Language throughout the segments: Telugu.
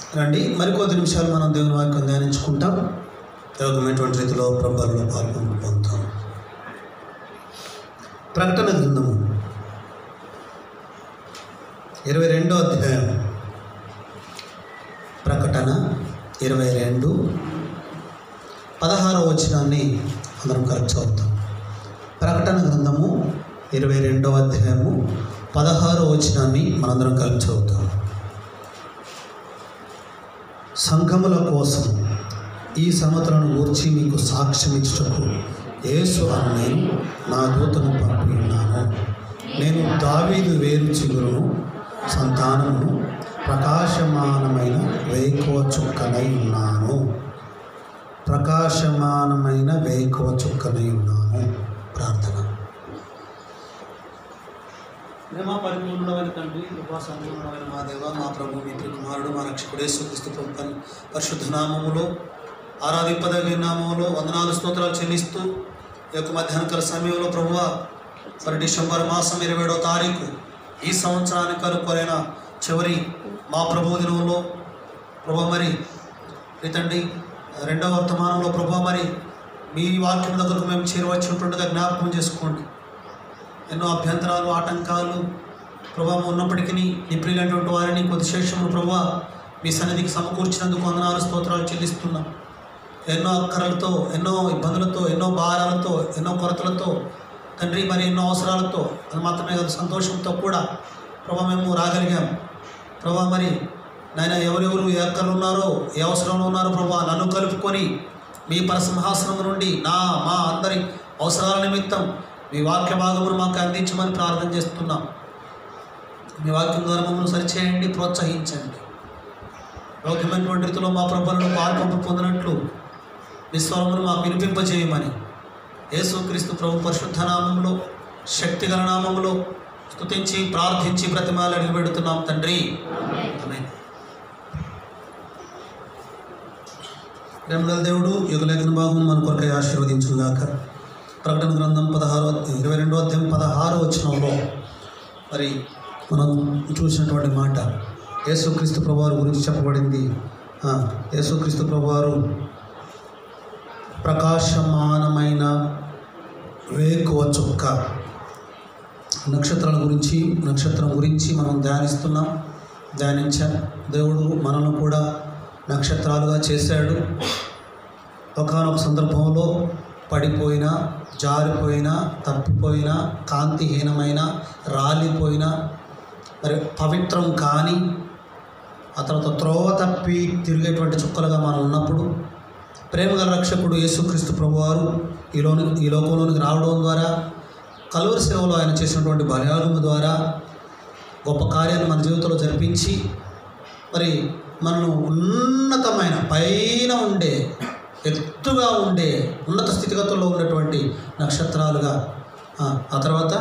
రండి మరికొద్ది నిమిషాలు మనం దేవుని వాక్యం ధ్యానించుకుంటాం యోగమైనటువంటి రీతిలో ప్రభావంలో పాల్గొని పొందుతాం ప్రకటన గ్రంథము ఇరవై రెండో అధ్యాయం ప్రకటన ఇరవై రెండు పదహారో వచనాన్ని అందరం కలిసి చదువుతాం ప్రకటన గ్రంథము ఇరవై రెండవ అధ్యాయము పదహారో వచనాన్ని మనందరం కలిసి చదువుతాం సంఘముల కోసం ఈ సమతలను గూర్చి మీకు సాక్ష్యం ఇచ్చుటకు యేసు అని నేను నా దూతను పంపి ఉన్నాను నేను దావీదు వేరు చిగురును సంతానమును ప్రకాశమానమైన వేకువ చుక్కనై ఉన్నాను ప్రకాశమానమైన వేకువ చుక్కనై ఉన్నాను ప్రార్థన ప్రేమ పరిపూర్ణమైన తండ్రి కృపా సంపూర్ణమైన మా దేవ మా ప్రభు మీ కుమారుడు మా రక్షకుడే సుక్రీస్తు ప్రభుత్వం పరిశుద్ధ నామములో ఆరాధింపదగిన నామములో వందనాలు స్తోత్రాలు చెల్లిస్తూ ఈ యొక్క మధ్యాహ్నకాల సమయంలో ప్రభువ మరి డిసెంబర్ మాసం ఇరవై ఏడవ తారీఖు ఈ సంవత్సరానికి అనుకోరైన చివరి మా ప్రభు దినంలో ప్రభు మరి ఈ తండ్రి రెండవ వర్తమానంలో ప్రభు మరి మీ వాక్యం దగ్గరకు మేము చేరవచ్చి ఉంటుండగా జ్ఞాపకం చేసుకోండి ఎన్నో అభ్యంతరాలు ఆటంకాలు ప్రభావం ఉన్నప్పటికీ నీ ప్రియులైనటువంటి వారిని కొద్ది శేషములు ప్రభా మీ సన్నిధికి సమకూర్చినందుకు వందనాలు స్తోత్రాలు చెల్లిస్తున్నాం ఎన్నో అక్కరలతో ఎన్నో ఇబ్బందులతో ఎన్నో భారాలతో ఎన్నో కొరతలతో తండ్రి మరి ఎన్నో అవసరాలతో అది మాత్రమే కాదు సంతోషంతో కూడా ప్రభా మేము రాగలిగాం ప్రభా మరి నాయన ఎవరెవరు ఏ అక్కర్లు ఉన్నారో ఏ అవసరంలో ఉన్నారో ప్రభా నన్ను కలుపుకొని మీ పరసింహాసనం నుండి నా మా అందరి అవసరాల నిమిత్తం మీ వాక్య భాగమును మాకు అందించమని ప్రార్థన చేస్తున్నాం మీ వాక్యం ద్వారా మమ్మల్ని సరిచేయండి ప్రోత్సహించండి యోగ్యమైనటువంటి రీతిలో మా ప్రభులను పాల్పంపు పొందినట్లు విశ్వమును మాకు వినిపింపజేయమని యేసుక్రీస్తు ప్రభు పరిశుద్ధ నామంలో శక్తిగల నామంలో స్తుతించి ప్రార్థించి ప్రతిమాలు అడిగి పెడుతున్నాం తండ్రి ఆమేన్. ప్రేమగల దేవుడు యుగలేఖన భాగం మన కొరకై ఆశీర్వదించుగాక ప్రకటన గ్రంథం పదహారో ఇరవై రెండో అధ్యాయం పదహారో వచనంలో మరి మనం చూసినటువంటి మాట యేసుక్రీస్తు ప్రభువారు గురించి చెప్పబడింది ఆ, యేసుక్రీస్తు ప్రభువారు ప్రకాశమానమైన వేకువ చుక్క నక్షత్రాల గురించి నక్షత్రం గురించి మనం ధ్యానిస్తున్నాం ధ్యానించాం దేవుడు మనల్ని కూడా నక్షత్రాలుగా చేశాడు ఒకనొక సందర్భంలో పడిపోయిన జారిపోయిన తప్పిపోయిన కాంతిహీనమైన రాలిపోయిన మరి పవిత్రం కాని ఆ తర్వాత త్రోవ తప్పి తిరిగేటువంటి చుక్కలుగా మనం ఉన్నప్పుడు ప్రేమగల రక్షకుడు యేసుక్రీస్తు ప్రభువారు ఈలోని ఈ లోకంలోనికి రావడం ద్వారా కలువరి సేవలో ఆయన చేసినటువంటి బలయాగము ద్వారా గొప్ప కార్యాన్ని మన జీవితంలో జరిపించి మరి మనను ఉన్నతమైన పైన ఉండే ఎత్తుగా ఉండే ఉన్నత స్థితిగతుల్లో ఉన్నటువంటి నక్షత్రాలుగా ఆ, ఆ తర్వాత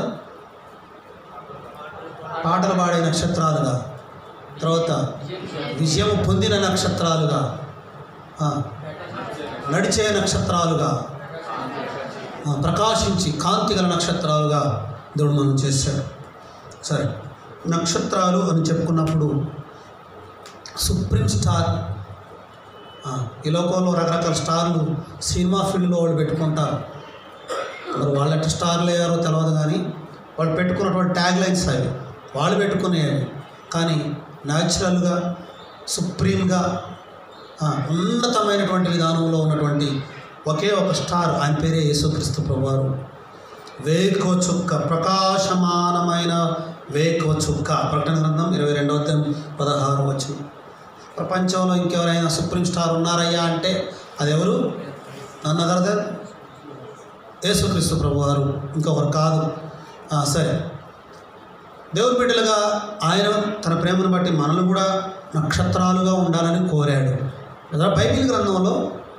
పాటలు పాడే నక్షత్రాలుగా తర్వాత విజయం పొందిన నక్షత్రాలుగా ఆ, నడిచే నక్షత్రాలుగా ఆ, ప్రకాశించి కాంతిగల నక్షత్రాలుగా దేవుడు మనం చేశాడు సరే నక్షత్రాలు అని చెప్పుకున్నప్పుడు సుప్రీం స్టార్ ఆ, ఈ లోకంలో రకరకాల స్టార్లు సినిమా ఫీల్డ్లో వాళ్ళు పెట్టుకుంటారు మరి వాళ్ళు ఎట్లా స్టార్లు అయ్యారో తెలియదు కానీ వాళ్ళు పెట్టుకున్నటువంటి ట్యాగ్ లైన్స్ అవి వాళ్ళు పెట్టుకునేవి కానీ న్యాచురల్గా సుప్రీంగా ఆ, ఉన్నతమైనటువంటి విధానంలో ఉన్నటువంటి ఒకే ఒక స్టార్ ఆయన పేరే యేసుక్రీస్తు ప్రభువారు వేకువ చుక్క ప్రకాశమానమైన వేకువ చుక్క ప్రకటన గ్రంథం ఇరవై రెండవ అధ్యాయం పదహారు వచ్చి ప్రపంచంలో ఇంకెవరైనా సుప్రీం స్టార్ ఉన్నారయ్యా అంటే అది ఎవరు నన్ను అదరదే యేసుక్రీస్తు ప్రభు వారు ఇంకొకరు కాదు ఆ, సరే దేవుని బిడ్డలుగా ఆయన తన ప్రేమను బట్టి మనల్ని కూడా నక్షత్రాలుగా ఉండాలని కోరాడు కదా బైబిల్ గ్రంథంలో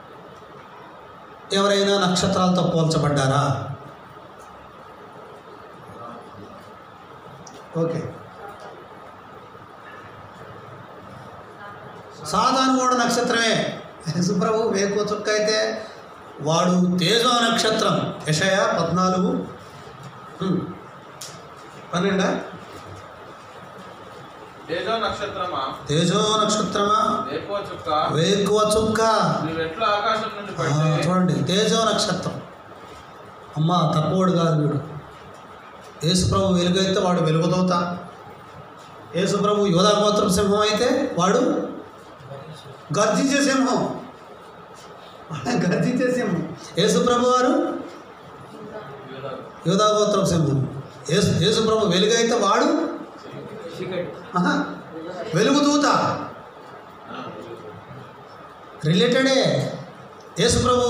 ఎవరైనా నక్షత్రాలతో పోల్చబడ్డారా ఓకే సాధారణ కూడా నక్షత్రమే సుప్రభు వేకువ చుక్క అయితే వాడు తేజో నక్షత్రం యషయ పద్నాలుగు హ్మ్. పన్నెండా తేజో నక్షత్రమా తేజో నక్షత్రమా ఎక్కువ చుక్క వేకువ చుక్క నువ్వెట్లా ఆకాశం నుండి ఆ, పడితే చూడండి తేజో నక్షత్రం అమ్మ తక్కువడు కాదు వీడు యేసుప్రభు వెలుగైతే వాడు వెలుగుదోత యేసుప్రభు యోధా గోత్రం సింహం అయితే వాడు గర్జించే సింహం గర్జించే సింహం యేసుప్రభు వారు యోధా గోత్రం సింహం యేసు యేసుప్రభు వెలుగైతే వాడు ఆహా, వెలుగుదూత రిలేటెడే యేసుప్రభు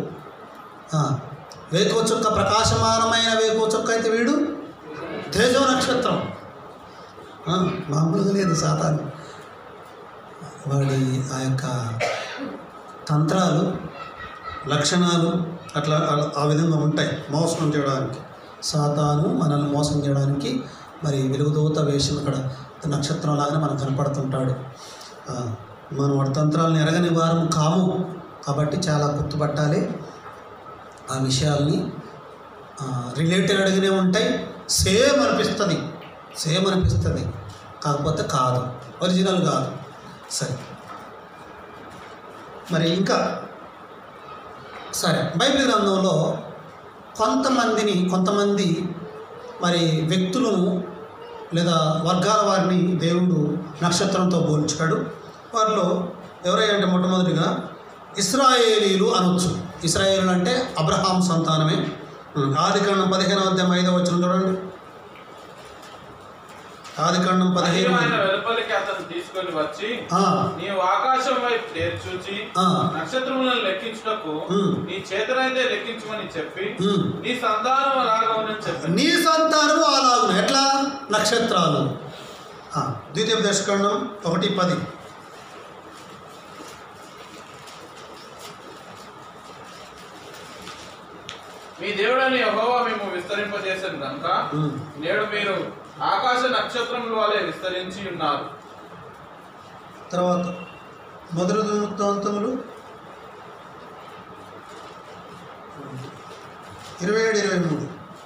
వేకువ చుక్క ప్రకాశమానమైన వేకువ చుక్క అయితే వీడు తేజో నక్షత్రం ఆ, మామూలుగా లేదు సాతాను వాడి ఆ యొక్క తంత్రాలు లక్షణాలు అట్లా ఆ- ఆ విధంగా ఉంటాయి మోసం చేయడానికి సాతాను మనల్ని మోసం చేయడానికి మరి వెలుగుదూత వేషం ఇక్కడ నక్షత్రం లాగానే మనకు కనపడుతుంటాడు ఆ, మనం వాడి తంత్రాలను ఎరగని వారం కాము కాబట్టి చాలా గుర్తుపట్టాలి ఆ విషయాల్ని రిలేటెడ్గానే ఉంటాయి సేమ్ అనిపిస్తుంది సేమ్ అనిపిస్తుంది కాకపోతే కాదు ఒరిజినల్ కాదు సరే మరి ఇంకా సరే బైబిల్ గ్రంథంలో కొంతమందిని కొంతమంది మరి వ్యక్తులను లేదా వర్గాల వారిని దేవుడు నక్షత్రంతో పోల్చాడు వారిలో ఎవరంటే మొట్టమొదటిగా ఇస్రాయేలీలు అనొచ్చు ఇస్రాయేలు అంటే అబ్రహాం సంతానమే ఆదికాండం పదిహేను అధ్యాయం ఐదవ వచ్చిన చూడండి ఆదికాండం పదిహేను ఆయన వెలుపలికి అతను తీసుకొని వచ్చి ఆ, నీవు ఆకాశం వైపు తేర్చూచి ఆ, నక్షత్రములను లెక్కించుటకు ఉమ్, నీ చేతనైతే లెక్కించమని చెప్పి ఉమ్. నీ సంతానం అలాగా ఉందని చెప్పి నీ సంతానము అలాగును ఎట్లా నక్షత్రాలు ఆ, ద్వితీయ దశకండం ఒకటి పది మీ దేవుడని యెహోవా మేము విస్తరింపజేసిన కనుక ఉమ్. నేడు మీరు ఆకాశ నక్షత్రముల వలె విస్తరించి ఉన్నారు తర్వాత మొదటి వృత్తాంతములు ఇరవై ఏడు ఇరవై మూడు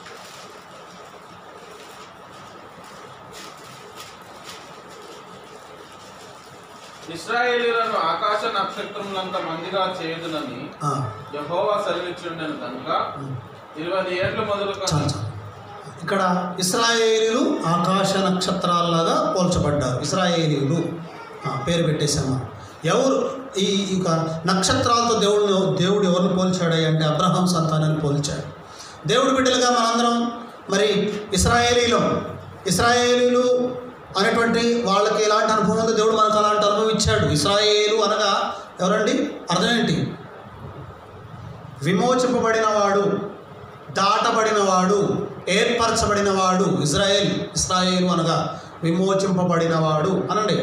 ఇస్రాయేలీలను ఆకాశ నక్షత్రములంత మందిగా చేయుదునని ఆ, యెహోవా సెలవిచ్చుండెను కనుక ఉమ్. ఇరవై ఏళ్ళు మొదలుకొని చాలు చాలు ఇక్కడ ఇస్రాయేలీలు ఆకాశ నక్షత్రాల్లాగా పోల్చబడ్డారు ఇస్రాయేలీలు ఆ, పేరు పెట్టేశాము ఎవరు ఈ ఇక నక్షత్రాలతో దేవుడు దేవుడు ఎవరిని పోల్చాడు అంటే అబ్రహాం సంతానాన్ని పోల్చాడు దేవుడు బిడ్డలుగా మనందరం మరి ఇస్రాయేలీలో ఇస్రాయేలీలు అనేటువంటి వాళ్ళకి ఎలాంటి అనుభవం ఉందో దేవుడు మనకు అలాంటి అనుభవం ఇచ్చాడు ఇస్రాయేలు అనగా ఎవరండి అర్థం ఏంటి విమోచింపబడినవాడు దాటబడినవాడు ఏర్పరచబడినవాడు ఇజ్రాయేల్ ఇస్రాయేలు అనగా విమోచింపబడినవాడు అనండి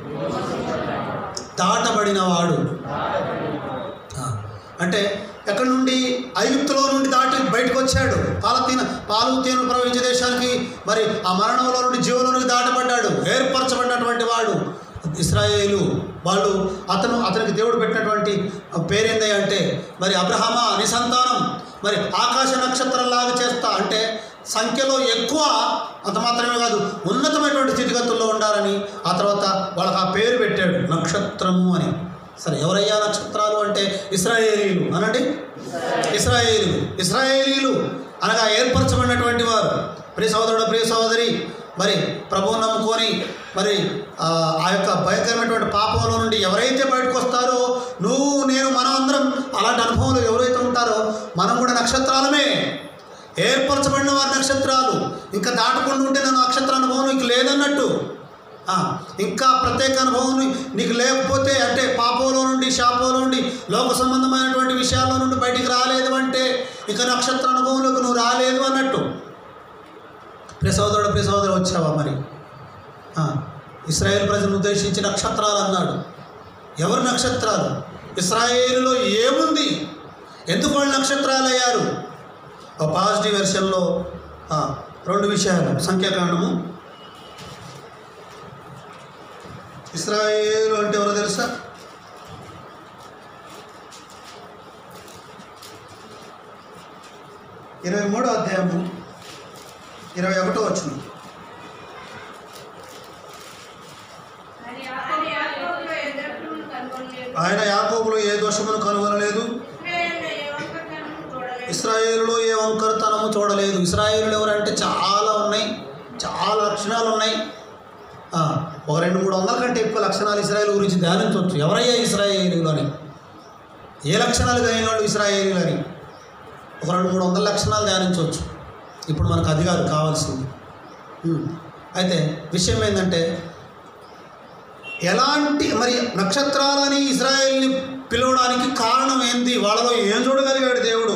దాటబడినవాడు ఆ, అంటే ఎక్కడి నుండి ఐగుప్తులో నుండి దాటి బయటకు వచ్చాడు పాల తీన పాలు తేనెలు ప్రవహించే దేశానికి మరి ఆ మరణంలో నుండి జీవంలోనికి దాటబడ్డాడు ఏర్పరచబడినటువంటి వాడు ఇస్రాయేలు వాళ్ళు అతను అతనికి దేవుడు పెట్టినటువంటి పేరేంది అంటే మరి అబ్రహమా నీ సంతానం మరి ఆకాశ నక్షత్రంలాగా చేస్తా అంటే సంఖ్యలో ఎక్కువ అంత మాత్రమే కాదు ఉన్నతమైనటువంటి స్థితిగతుల్లో ఉండాలని ఆ తర్వాత వాళ్ళకి ఆ పేరు పెట్టాడు నక్షత్రము అని సరే ఎవరయ్యా నక్షత్రాలు అంటే ఇస్రాయేలీలు అనండి ఇస్రాయేలీలు ఇస్రాయేలీలు అనగా ఏర్పరచబడినటువంటి వారు ప్రియ సహోదరుడు ప్రియ సహోదరి మరి ప్రభువు నమ్ముకొని మరి ఆ ఆ యొక్క భయంకరమైనటువంటి పాపంలో నుండి ఎవరైతే బయటకు వస్తారో నువ్వు నేను మనం అందరం అలాంటి అనుభవంలో ఎవరైతే ఉంటారో మనం కూడా నక్షత్రాలమే ఏర్పరచబడిన వారి నక్షత్రాలు ఇంకా దాటకుండా ఉంటే నా నక్షత్ర అనుభవం నీకు లేదన్నట్టు ఆ, ఇంకా ప్రత్యేక అనుభవం నీ- నీకు లేకపోతే అంటే పాపంలో నుండి శాపంలో నుండి లోక సంబంధమైనటువంటి విషయాల్లో నుండి బయటికి రాలేదు అంటే ఇక నక్షత్ర అనుభవంలోకి నువ్వు రాలేదు అన్నట్టు ప్రియ సోదరుడు ప్రియ సోదరు వచ్చావా మరి ఆ, ఇస్రాయేల్ ప్రజలను ఉద్దేశించి నక్షత్రాలు అన్నాడు ఎవరు నక్షత్రాలు ఇస్రాయేలులో ఏముంది ఎందుకు వాళ్ళు నక్షత్రాలు అయ్యారు ఒక పాజిటివ్ వెర్షన్లో ఆ, రెండు విషయాలు సంఖ్యాకాండము ఇస్రాయేలు అంటే ఎవరో తెలుసా ఇరవై మూడో అధ్యాయము ఇరవై ఒకటో వచ్చింది అని యాకోబులో ఎద్దరును ఆయన యాకోబులో ఏ దోషమును కనుగొనలేదు ఇస్రాయేలు ఏ ఒక్కతనం ఇస్రాయేలులో ఏ వంకరతనము చూడలేదు చూడలేదు ఇస్రాయేలు ఎవరంటే చాలా ఉన్నాయి చాలా లక్షణాలు ఉన్నాయి ఆ, ఒక రెండు మూడు వందల కంటే ఎక్కువ లక్షణాలు ఇస్రాయేల్ గురించి ధ్యానించవచ్చు ఎవరయ్యా ఇస్రాయేలీలు అని ఏ లక్షణాలు కలిగిన వాళ్ళు ఇస్రాయేలీలు అని ఒక రెండు మూడు వందల లక్షణాలు ధ్యానించవచ్చు ఇప్పుడు మనకు అది కాదు కావాల్సింది ఉమ్. అయితే విషయం ఏంటంటే ఎలాంటి మరి నక్షత్రాలని ఇజ్రాయెల్ని పిలవడానికి కారణం ఏంది వాళ్ళలో ఏం చూడగలిగాడు దేవుడు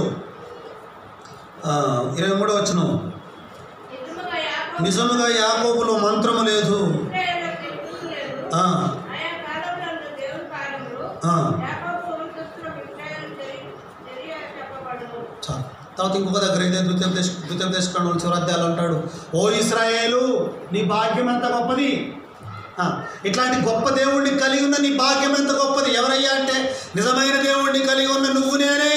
ఆ, ఇరవై మూడో వచ్చిన నిజముగా యాకోబు నిజముగా యాకోబులో మంత్రము లేదు ఇశ్రాయేలుకు తెలుగు లేదు. ఆ, ఆయా కాలంలో దేవుని కార్యములు ఆ. యాకోబు వంశస్థులకు ఇశ్రాయేలు తెలి- తెలియ చెప్పబడును. చాలు తర్వాత ఇంకొక దగ్గర అయితే ద్వితీయ దేశ ద్వితీయ దేశకాండం చివరి అధ్యాయాలు అంటాడు ఓ ఇస్రాయేలు నీ భాగ్యం ఎంత గొప్పది ఆ, ఇట్లాంటి గొప్ప దేవుణ్ణి కలిగి ఉన్న నీ భాగ్యం ఎంత గొప్పది ఎవరయ్యా అంటే నిజమైన దేవుణ్ణి కలిగి ఉన్న నువ్వు నేనే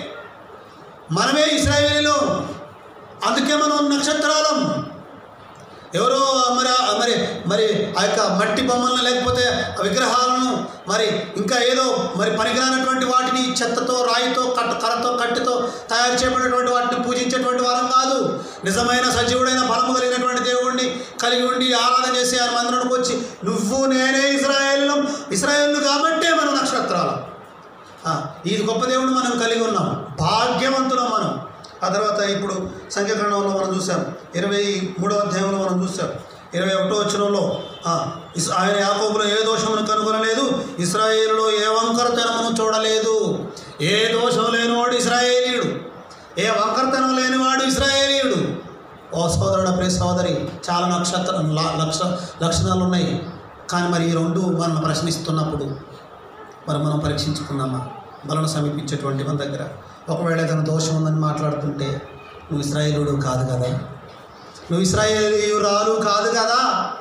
మనమే ఇస్రాయేలీలో అందుకే మనం నక్షత్రాలం ఎవరో మరి మరి మరి ఆ యొక్క మట్టి బొమ్మలను లేకపోతే ఆ విగ్రహాలను మరి ఇంకా ఏదో మరి పనికిరానటువంటి వాటిని చెత్తతో రాయితో కట్ట కర్రతో కట్టితో తయారు చేయబడినటువంటి వాటిని పూజించేటువంటి వారం కాదు నిజమైన సజీవుడైన బలము కలిగినటువంటి దేవుణ్ణి కలిగి ఉండి ఆరాధన చేసి ఆయన మందిరానికి వచ్చి నువ్వు నేనే ఇస్రాయేలు ఇస్రాయేల్ కాబట్టే మనం నక్షత్రాలు ఆ, ఇది గొప్ప దేవుడు మనం కలిగి ఉన్నాం భాగ్యవంతులం మనం ఆ తర్వాత ఇప్పుడు సంఖ్యాకరణంలో మనం చూసాం ఇరవై మూడవ అధ్యాయంలో మనం చూసాం ఇరవై ఒకటో వచనంలో ఆ, ఇస్- ఆయన యాకోబులో ఏ దోషమును కనుగొనలేదు ఇస్రాయేలులో ఏ వంకరతనమును చూడలేదు ఏ దోషం లేనివాడు ఇస్రాయేలీయుడు ఏ వంకరతనం లేనివాడు ఇస్రాయేలీయుడు ఓ సోదరుడ ప్రియ సోదరి చాలా నక్షత్ర ల- లక్ష లక్షణాలు ఉన్నాయి కానీ మరి ఈ రెండు మనం ప్రశ్నిస్తున్నప్పుడు మరి మనం పరీక్షించుకున్నామా బలను సమీపించేటువంటి మన దగ్గర ఒకవేళ ఏదైనా దోషం ఉందని మాట్లాడుతుంటే నువ్వు ఇస్రాయేలుడు కాదు కదా నువ్వు ఇస్రాయేలీయురాలు కాదు కదా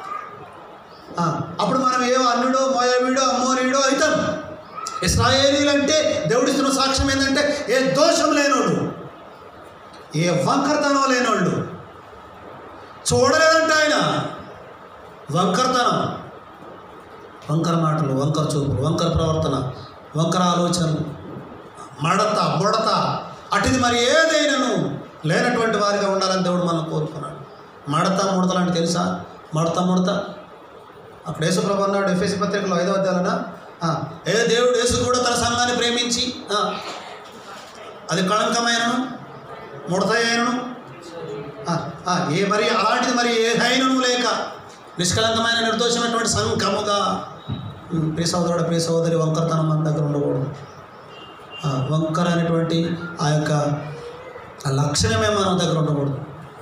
ఆ, అప్పుడు మనం ఏ అన్నుడో మోయవీడో అమ్మోనీడో అవుతాం ఇస్రాయేలీలు అంటే దేవుడిస్తున్న సాక్ష్యం ఏంటంటే ఏ దోషం లేనోళ్ళు ఏ వంకరతనం లేనోళ్ళు చూడలేదంట ఆయన వంకరతనం వంకర మాటలు వంకర చూపులు వంకర ప్రవర్తన వంకర ఆలోచనలు మడత బుడత అటుది మరి ఏదైనాను లేనటువంటి వారిగా ఉండాలని దేవుడు మనల్ని కోరుకున్నాడు మడత ముడతలు అంటే తెలుసా మడత ముడత అక్కడ యేసుప్రభు అన్నాడు ఎఫ్ఎసి పత్రికలో ఐదో అధ్యాయులన ఏ దేవుడు యేసు కూడా తన సంఘాన్ని ప్రేమించి ఆ, అది కళంకమైనను ముడత అయినను ఆ, ఆ, ఏ మరి అలాంటిది మరి ఏ హైనను లేక నిష్కలంకమైన నిర్దోషమైనటువంటి సంఘముగా ఉమ్, ప్రియ సోదరుడు ప్రియ సోదరి వంకరతనం మన దగ్గర ఉండకూడదు ఆ, వంకర అనేటువంటి ఆ యొక్క ఆ లక్షణమే మన దగ్గర ఉండకూడదు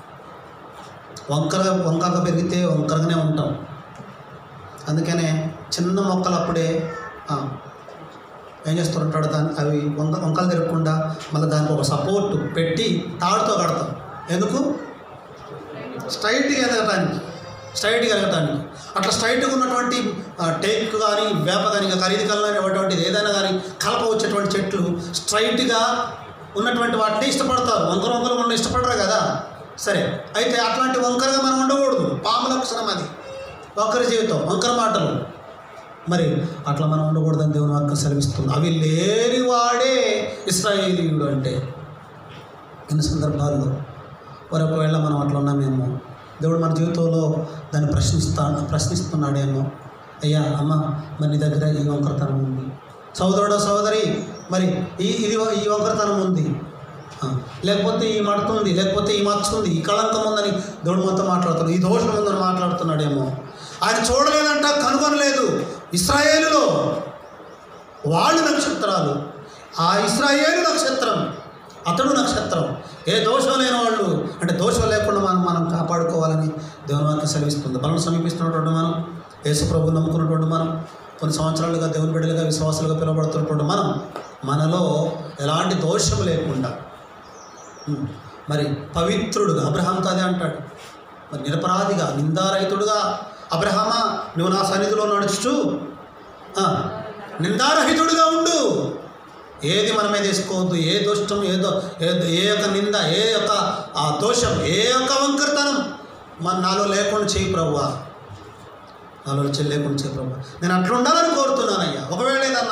వంకర వంకరగా పెరిగితే వంకరగానే ఉంటాం అందుకనే చిన్న మొక్కలు అప్పుడే ఆ, ఏం చేస్తుంటాడు దాన్ని అవి వంక వంకలు తిరగకుండా మళ్ళీ దానికి ఒక సపోర్ట్ పెట్టి తాడుతో కడతాం ఎందుకు స్ట్రైట్గా ఎదగటానికి స్ట్రైట్గా ఎదగటానికి అట్లా స్ట్రైట్గా ఉన్నటువంటి ఆ, టేక్ కానీ వేప కానీ ఇంకా ఖరీదు కలని అటువంటిది ఏదైనా కానీ కలప వచ్చేటువంటి చెట్లు స్ట్రైట్గా ఉన్నటువంటి వాటిని ఇష్టపడతారు వంకర వంకర మనం ఇష్టపడరు కదా సరే అయితే అట్లాంటి వంకరగా మనం ఉండకూడదు పాము లక్షణం అది వంకర జీవితం వంకర మాటలు మరి అట్లా మనం ఉండకూడదని దేవుని వాక్యం సెలవిస్తుంది అవి లేని వాడే ఇస్రాయేలీయుడు అంటే ఎన్ని సందర్భాల్లో మరి ఒకవేళ మనం అట్లా ఉన్నామేమో దేవుడు మన జీవితంలో దాన్ని ప్రశ్నిస్తా ప్రశ్నిస్తున్నాడేమో అయ్యా అమ్మ మరి నీ దగ్గర ఈ వంకరతనం ఉంది సోదరుడు సోదరి మరి ఈ ఇది ఈ వంకరతనం ఉంది ఆ, లేకపోతే ఈ మడత ఉంది లేకపోతే ఈ మచ్చ ఉంది ఈ కళంకం ఉందని దేవుడు మొత్తం మాట్లాడుతున్నాడు ఈ దోషం ఉందని మాట్లాడుతున్నాడేమో ఆయన చూడలేదంట కనుగొనలేదు ఇస్రాయేలులో వాళ్ళు నక్షత్రాలు ఆ ఇస్రాయేలు నక్షత్రం అతడు నక్షత్రం ఏ దోషం లేని వాళ్ళు అంటే దోషం లేకుండా మనం మనం కాపాడుకోవాలని దేవుని వాక్యం సెలవిస్తుంది బలం సమీపిస్తున్నటువంటి మనం యేసుప్రభు నమ్ముకున్నటువంటి మనం కొన్ని సంవత్సరాలుగా దేవుని బిడ్డలుగా విశ్వాసాలుగా పిలువబడుతున్నటువంటి మనం మనలో ఎలాంటి దోషం లేకుండా ఉమ్, మరి పవిత్రుడుగా అబ్రహాంతో అదే అంటాడు మరి నిరపరాధిగా నిందారహితుడుగా అబ్రహమా నువ్వు నా సన్నిధిలో నడుచుచు ఆ, నిందారహితుడిగా ఉండు ఏది మన మీద వేసుకోవద్దు ఏ దోషం ఏ దో ఏ ఏ యొక్క నింద ఏ యొక్క ఆ దోషం ఏ యొక్క వంకరతనం మన నాలో లేకుండా చేయి ప్రభువా నాలో చెల్లి లేకుండా చేయి ప్రభు నేను అట్లా ఉండాలని కోరుతున్నానయ్యా ఒకవేళ ఏదన్నా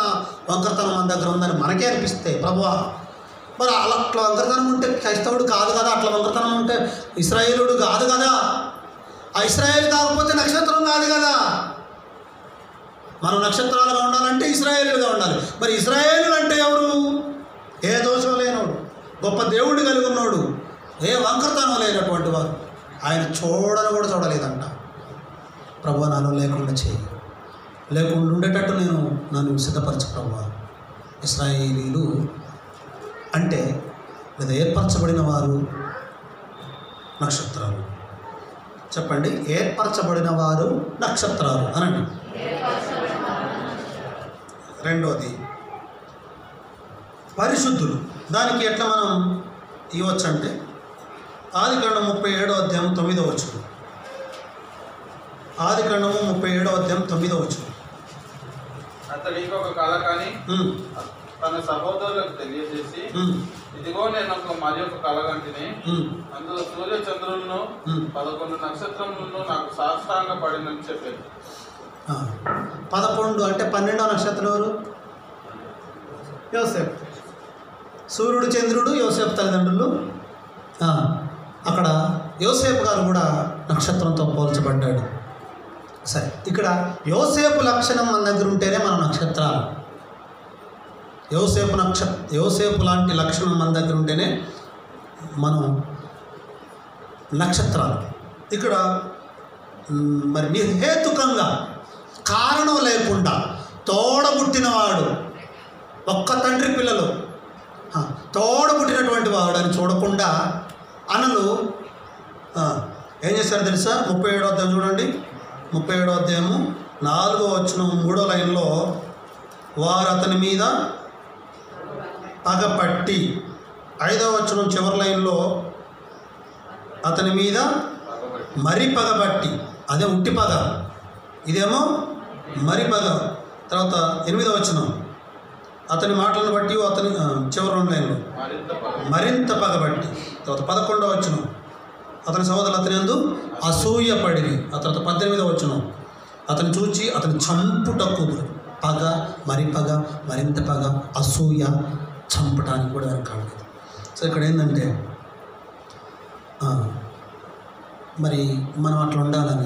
వంకరతనం మన దగ్గర ఉందని మనకే అనిపిస్తే ప్రభువా మరి అలా అట్లా వంకరతనం ఉంటే క్రైస్తవుడు కాదు కదా అట్లా వంకరతనం ఉంటే ఇస్రాయేలుడు కాదు కదా ఆ ఇస్రాయేల్ కాకపోతే నక్షత్రం కాదు కదా మనం నక్షత్రాలుగా ఉండాలంటే ఇస్రాయేలుగా ఉండాలి మరి ఇస్రాయేలు అంటే ఎవరు ఏ దోషం లేనోడు గొప్ప దేవుడు కలిగి ఉన్నాడు ఏ వంకరతనం లేనటువంటి వారు ఆయన చూడని కూడా చూడలేదంట ప్రభు నాలో లేకుండా చేయి లేకుండా ఉండేటట్టు నేను నన్ను సిద్ధపరచు ప్రభు ఇస్రాయేలీలు అంటే లేదా ఏర్పరచబడిన వారు నక్షత్రాలు చెప్పండి ఏర్పరచబడిన వారు నక్షత్రాలు అనండి రెండోది పరిశుద్ధులు దానికి ఎట్లా మనం ఇవ్వచ్చు అంటే ఆది కాండం ముప్పై ఏడో అధ్యాయం తొమ్మిదో వచ్చు ఆది కాండము ముప్పై ఏడో అధ్యాయం తొమ్మిదో వచ్చు అతడు ఇంకొక కళ కానీ తన సహోదరులకు తెలియజేసి ఇదిగో నేను ఒక మరి ఒక కళ కంటిని అందులో సూర్య చంద్రులను పదకొండు నక్షత్రములను నాకు సాష్టాంగ పడినని చెప్పాను పదకొండు అంటే పన్నెండో నక్షత్రం ఎవరు యోసేపు సూర్యుడు చంద్రుడు యోసేపు తల్లిదండ్రులు ఆ, అక్కడ యోసేపు గారు కూడా నక్షత్రంతో పోల్చబడ్డాడు సరే ఇక్కడ యోసేపు లక్షణం మన దగ్గర ఉంటేనే మన నక్షత్రాలు యోసేపు నక్ష యోసేపు లాంటి లక్షణం మన దగ్గర ఉంటేనే మనం నక్షత్రాలు ఇక్కడ మ్, మరి నిర్హేతుకంగా కారణం లేకుండా తోడబుట్టినవాడు ఒక్క తండ్రి పిల్లలు ఆ, తోడబుట్టినటువంటి వాడు అని చూడకుండా అనలు ఆ, ఏం చేశారు తెలుసా ముప్పై ఏడో అధ్యాయం చూడండి ముప్పై ఏడో అధ్యాయము నాలుగో వచ్చిన మూడో లైన్లో వారు అతని మీద పగపట్టి ఐదవ వచనం చివరి లైన్లో అతని మీద మరి పగబట్టి అదే ఉట్టి పగ ఇదేమో మరి పగ తర్వాత ఎనిమిదవ వచనం అతని మాటలను బట్టి అతని ఆ, చివరి రెండు లైన్లో మరింత పగ- మరింత పగబట్టి తర్వాత పదకొండవ వచనం అతని సహోదరులు అతని అందు అసూయపడిరి ఆ తర్వాత పద్దెనిమిదవ వచనం అతను చూచి అతని చంపుటకు పగ మరి పగ మరింత పగ అసూయ చంపటానికి కూడా వెనకాడలేదు సో ఇక్కడ ఏంటంటే ఆ, మరి మనం అట్లా ఉండాలని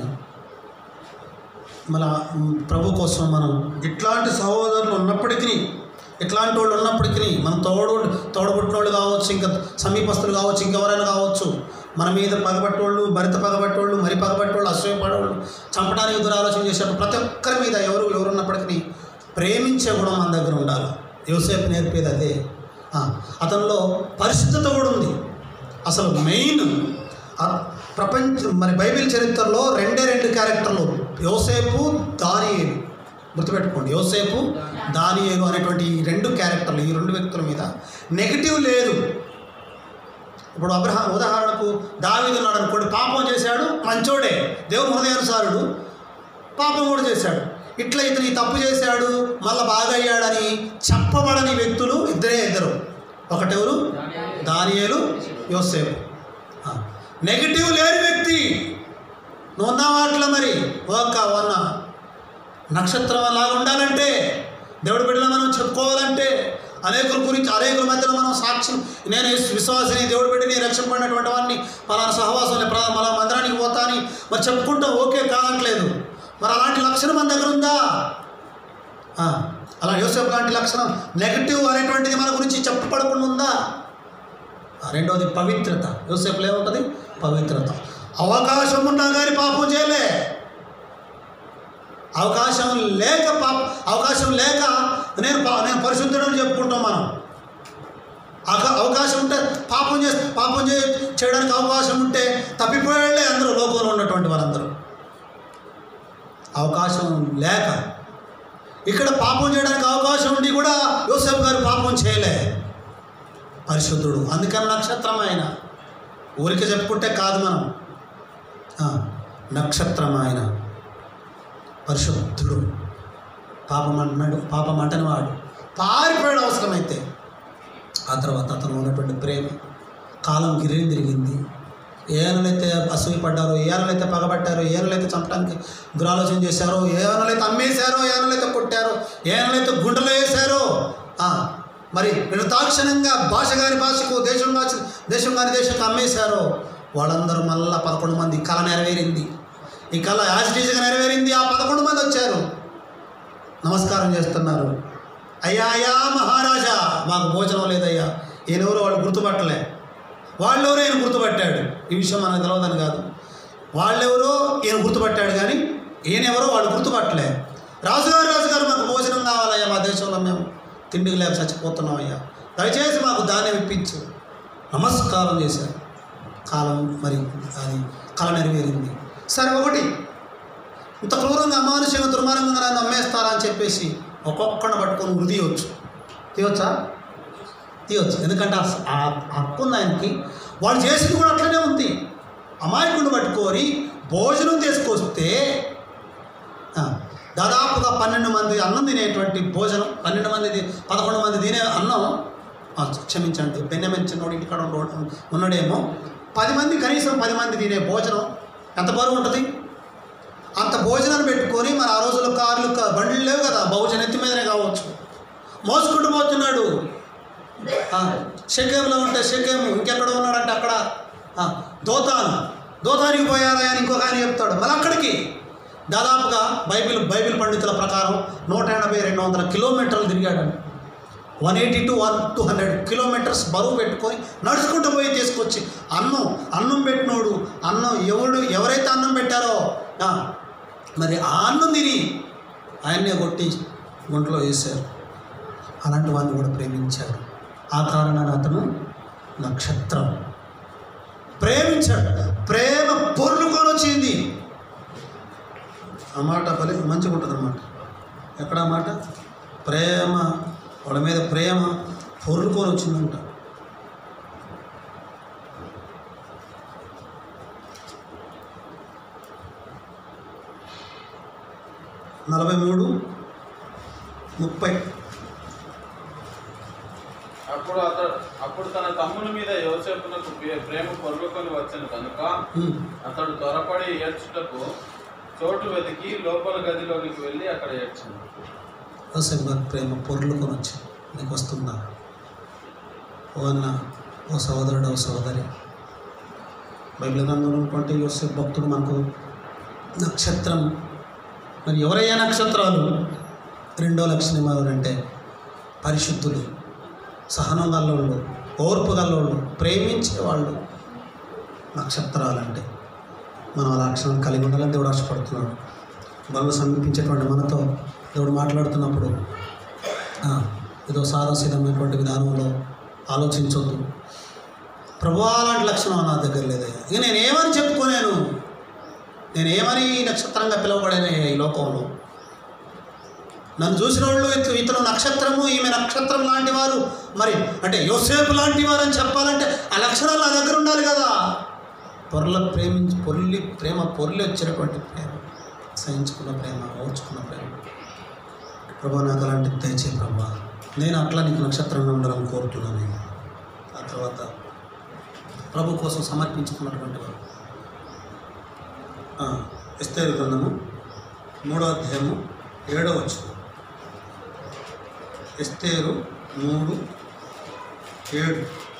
మన మ్, ప్రభు కోసం మనం ఇట్లాంటి సహోదరులు ఉన్నప్పటికీ ఇట్లాంటి వాళ్ళు ఉన్నప్పటికీ మన తోడు తోడబుట్టిన వాళ్ళు కావచ్చు ఇంకా సమీపస్తులు కావచ్చు ఇంకెవరైనా కావచ్చు మన మీద పగబట్టోళ్ళు భరిత పగబట్టోళ్ళు మరి పగబట్టోళ్ళు అసూయపడేవాళ్ళు చంపడానికి దురాలోచన చేసేటప్పుడు ప్రతి ఒక్కరి మీద ఎవరు ఎవరు ఉన్నప్పటికీ ప్రేమించే గుణం మన దగ్గర ఉండాలి యోసేపు నేర్పేది అదే ఆ, అతనిలో పరిశుద్ధత కూడా ఉంది అసలు మెయిన్ ఆ ప్రపంచ మరి బైబిల్ చరిత్రలో రెండే రెండు క్యారెక్టర్లు యోసేపు దానియేలు గుర్తుపెట్టుకోండి యోసేపు దానియేలు అనేటువంటి ఈ రెండు క్యారెక్టర్లు ఈ రెండు వ్యక్తుల మీద నెగిటివ్ లేదు ఇప్పుడు అబ్రహా ఉదాహరణకు దావీదు ఉన్నాడు అనుకోండి పాపం చేశాడు మంచోడే దేవుని హృదయానుసారుడు పాపం కూడా చేశాడు ఇట్లా ఇతను ఈ తప్పు చేశాడు మళ్ళీ బాగా అయ్యాడని చెప్పబడని వ్యక్తులు ఇద్దరే ఇద్దరు ఒకటెవరు దానియేలు యోసేపు ఆ, నెగిటివ్ లేని వ్యక్తి నువ్వు ఉన్నావా అట్లా మరి ఓక వన్న నక్షత్రం అలాగా ఉండాలంటే దేవుడి బిడ్డలు మనం చెప్పుకోవాలంటే అనేకుల గురించి అనేకుల మధ్యలో మనం సాక్ష్యం నేను యేసు విశ్వాసిని దేవుడి బిడ్డని రక్షింపడినటువంటి వాడిని పలానా సహవాసం పలానా మందిరానికి పోతాని మరి చెప్పుకుంటాం ఓకే కాదట్లేదు మరి అలాంటి లక్షణం మన దగ్గర ఉందా ఆ, అలా యోసేపు లాంటి లక్షణం నెగటివ్ అనేటువంటిది మన గురించి చెప్పబడకుండా ఉందా ఆ, రెండవది పవిత్రత యోసేపులో ఏముంటుంది పవిత్రత అవకాశం ఉన్నా కానీ పాపం చేయలే అవకాశం లేక పాప అవకాశం లేక నేను పా- నేను పరిశుద్ధుడు అని చెప్పుకుంటాం మనం అక- అవకాశం ఉంటే పాపం చే పాపం చే చేయడానికి అవకాశం ఉంటే తప్పిపోయాళ్లే అందరూ లోకంలో ఉన్నటువంటి వారందరూ అవకాశం లేక ఇక్కడ పాపం చేయడానికి అవకాశం ఉండి కూడా యోసేపు గారు పాపం చేయలే పరిశుద్ధుడు అందుకని నక్షత్రం ఆయన ఊరికే చెప్పుకుంటే కాదు మనం ఆ, నక్షత్రం ఆయన పరిశుద్ధుడు పాపం అంటున్నాడు పాపం అంటని వాడు పారిపోయాడు అవసరమైతే ఆ తర్వాత అతను ఉన్నటువంటి ప్రేమ కాలం గిరిని తిరిగింది ఏనలైతే అసూయ పడ్డారో ఏనలైతే పగబట్టారో ఏనలైతే చంపడానికి దురాలోచన చేశారో ఏనలైతే అమ్మేశారో ఏనలైతే కొట్టారో ఏనలైతే గుండెలో వేశారో ఆ, మరి నిర్దాక్షిణంగా భాష కాని భాషకు దేశం కాని దేశం కాని దేశంకు అమ్మేశారో వాళ్ళందరూ మళ్ళా పదకొండు మంది కళ నెరవేరింది ఈ కళ యాజిటీజ్గా నెరవేరింది ఆ పదకొండు మంది వచ్చారు నమస్కారం చేస్తున్నారు అయ్యా అయ్యా మహారాజా మాకు భోజనం లేదయ్యా ఈయనెవరో వాళ్ళు గుర్తుపట్టలే వాళ్ళెవరో ఈయన గుర్తుపట్టాడు ఈ విషయం మనకు తెలియదని కాదు వాళ్ళెవరో ఈయన గుర్తుపట్టాడు కానీ ఈయనెవరో వాళ్ళు గుర్తుపట్టలే రాజుగారు రాజుగారు మాకు భోజనం కావాలయ్యా మా దేశంలో మేము తిండికి లేక చచ్చిపోతున్నామయ్యా దయచేసి మాకు ధాన్యం ఇప్పించు నమస్కారం చేశారు కాలం మరి అది కళ నెరవేరింది సరే ఒకటి ఇంత క్రూరంగా అమానుషంగా దుర్మార్గంగా నన్ను అమ్మేస్తారా అని చెప్పేసి ఒక్కొక్కడిని పట్టుకొని వృద్ధి తీయవచ్చు తీయవచ్చా తీయవచ్చు ఎందుకంటే ఆ- ఆ హక్కు ఉంది ఆయనకి వాళ్ళు చేసింది కూడా అట్లనే ఉంది అమాయకుడిని పట్టుకొని భోజనం చేసుకొస్తే ఆ, దాదాపుగా పన్నెండు మంది అన్నం తినేటువంటి భోజనం పన్నెండు మంది తి- పదకొండు మంది తినే అన్నం ఆ, క్షమించండి బెన్నెమెన్ చిన్నోడు ఇంటికాడ ఉండడం ఉన్నాడేమో పది మంది కనీసం పది మంది తినే భోజనం ఎంత బరువు ఉంటుంది అంత భోజనాన్ని పెట్టుకొని మరి ఆ రోజుల్లో కార్లు కా- బండ్లు లేవు కదా బహుజన ఎత్తి మీదనే కావచ్చు మోసుకుంటూ పోతున్నాడు ఆ, షకేంలో ఉంటే షకేం ఇంకెక్కడ ఉన్నాడంటే అక్కడ ఆ, దోతాను దోతానికి పోయారా అని ఇంకొక ఆయన చెప్తాడు మళ్ళీ అక్కడికి దాదాపుగా బైబిల్ బైబిల్ పండితుల ప్రకారం నూట ఎనభై రెండు వందల కిలోమీటర్లు తిరిగాడండి one eighty to one two hundred kilometres బరువు పెట్టుకొని నడుచుకుంటూ పోయి తీసుకొచ్చి అన్నం అన్నం పెట్టినోడు అన్నం ఎవడు ఎవరైతే అన్నం పెట్టారో ఆ, మరి ఆ అన్నం తిని ఆయన్నే కొట్టి గుంటలో వేశారు అలాంటి వాడిని కూడా ప్రేమించాడు ఆ కారణాన్ని అతను నక్షత్రం ప్రేమించాడు ప్రేమ పొర్లుకొని వచ్చింది ఆ మాట భలే మంచిగా ఉంటుంది అన్నమాట ఎక్కడ ఆ మాట ప్రేమ వాళ్ళ మీద ప్రేమ పొర్లుకొని వచ్చిందంట నలభై మూడు ముప్పై అప్పుడు అతడు అప్పుడు తన తమ్ముని మీద యోసేపునకు ప్రే- ప్రేమ పొరుగుకొని వచ్చాను కనుక ఉమ్. అతడు త్వరపడి ఏడ్చుటకు చోటు వెతికి లోపల గదిలోనికి వెళ్ళి అక్కడ ఏడ్చాను యోసేపు గారి ప్రేమ పొర్లుకొని వచ్చి నీకు వస్తుందా ఓ అన్న ఓ సహోదరుడు ఓ సహోదరి బైబిల్ గ్రంథంలో ఉన్నటువంటి యోసేపు భక్తుడు మనకు నక్షత్రం మరి ఎవరయ్యా నక్షత్రాలు రెండో లక్షణం ఎవరంటే పరిశుద్ధులు సహనం గల్లోళ్ళు ఓర్పు గల్లోళ్ళు ప్రేమించే వాళ్ళు నక్షత్రాలంటే మనం ఆ లక్షణం కలిగి ఉండాలని దేవుడు ఆశపడుతున్నాడు బలను సమీపించేటువంటి మనతో దేవుడు మాట్లాడుతున్నప్పుడు ఆ, ఏదో సాదాసీదమైనటువంటి విధానంలో ఆలోచించొద్దు ప్రభు అలాంటి లక్షణం నా దగ్గర లేదయ్యా ఇక నేను ఏమని చెప్పుకోలేను నేను ఏమని నక్షత్రంగా పిలువబడేనయ్యా ఈ లోకంలో నన్ను చూసిన వాళ్ళు ఇత- ఇతను నక్షత్రము ఈమె నక్షత్రం లాంటి వారు మరి అంటే యోసేపు లాంటి వారు అని చెప్పాలంటే ఆ లక్షణాలు నా దగ్గర ఉండాలి కదా పొరల ప్రేమించి పొర్లి ప్రేమ పొర్లి వచ్చినటువంటి ప్రేమ సహించుకున్న ప్రేమ ఓర్చుకున్న ప్రేమ ప్రభా నాకు అలాంటి దయచే ప్రభా నేను అట్లా నీకు నక్షత్రంగా ఉండాలని కోరుతున్నాను నేను ఆ తర్వాత ప్రభు కోసం సమర్పించుకున్నటువంటి వారు ఆ, ఎస్తేరు గ్రంథము మూడో అధ్యాయము ఏడో వచ్చిన ఎస్తేరు మూడు ఏడు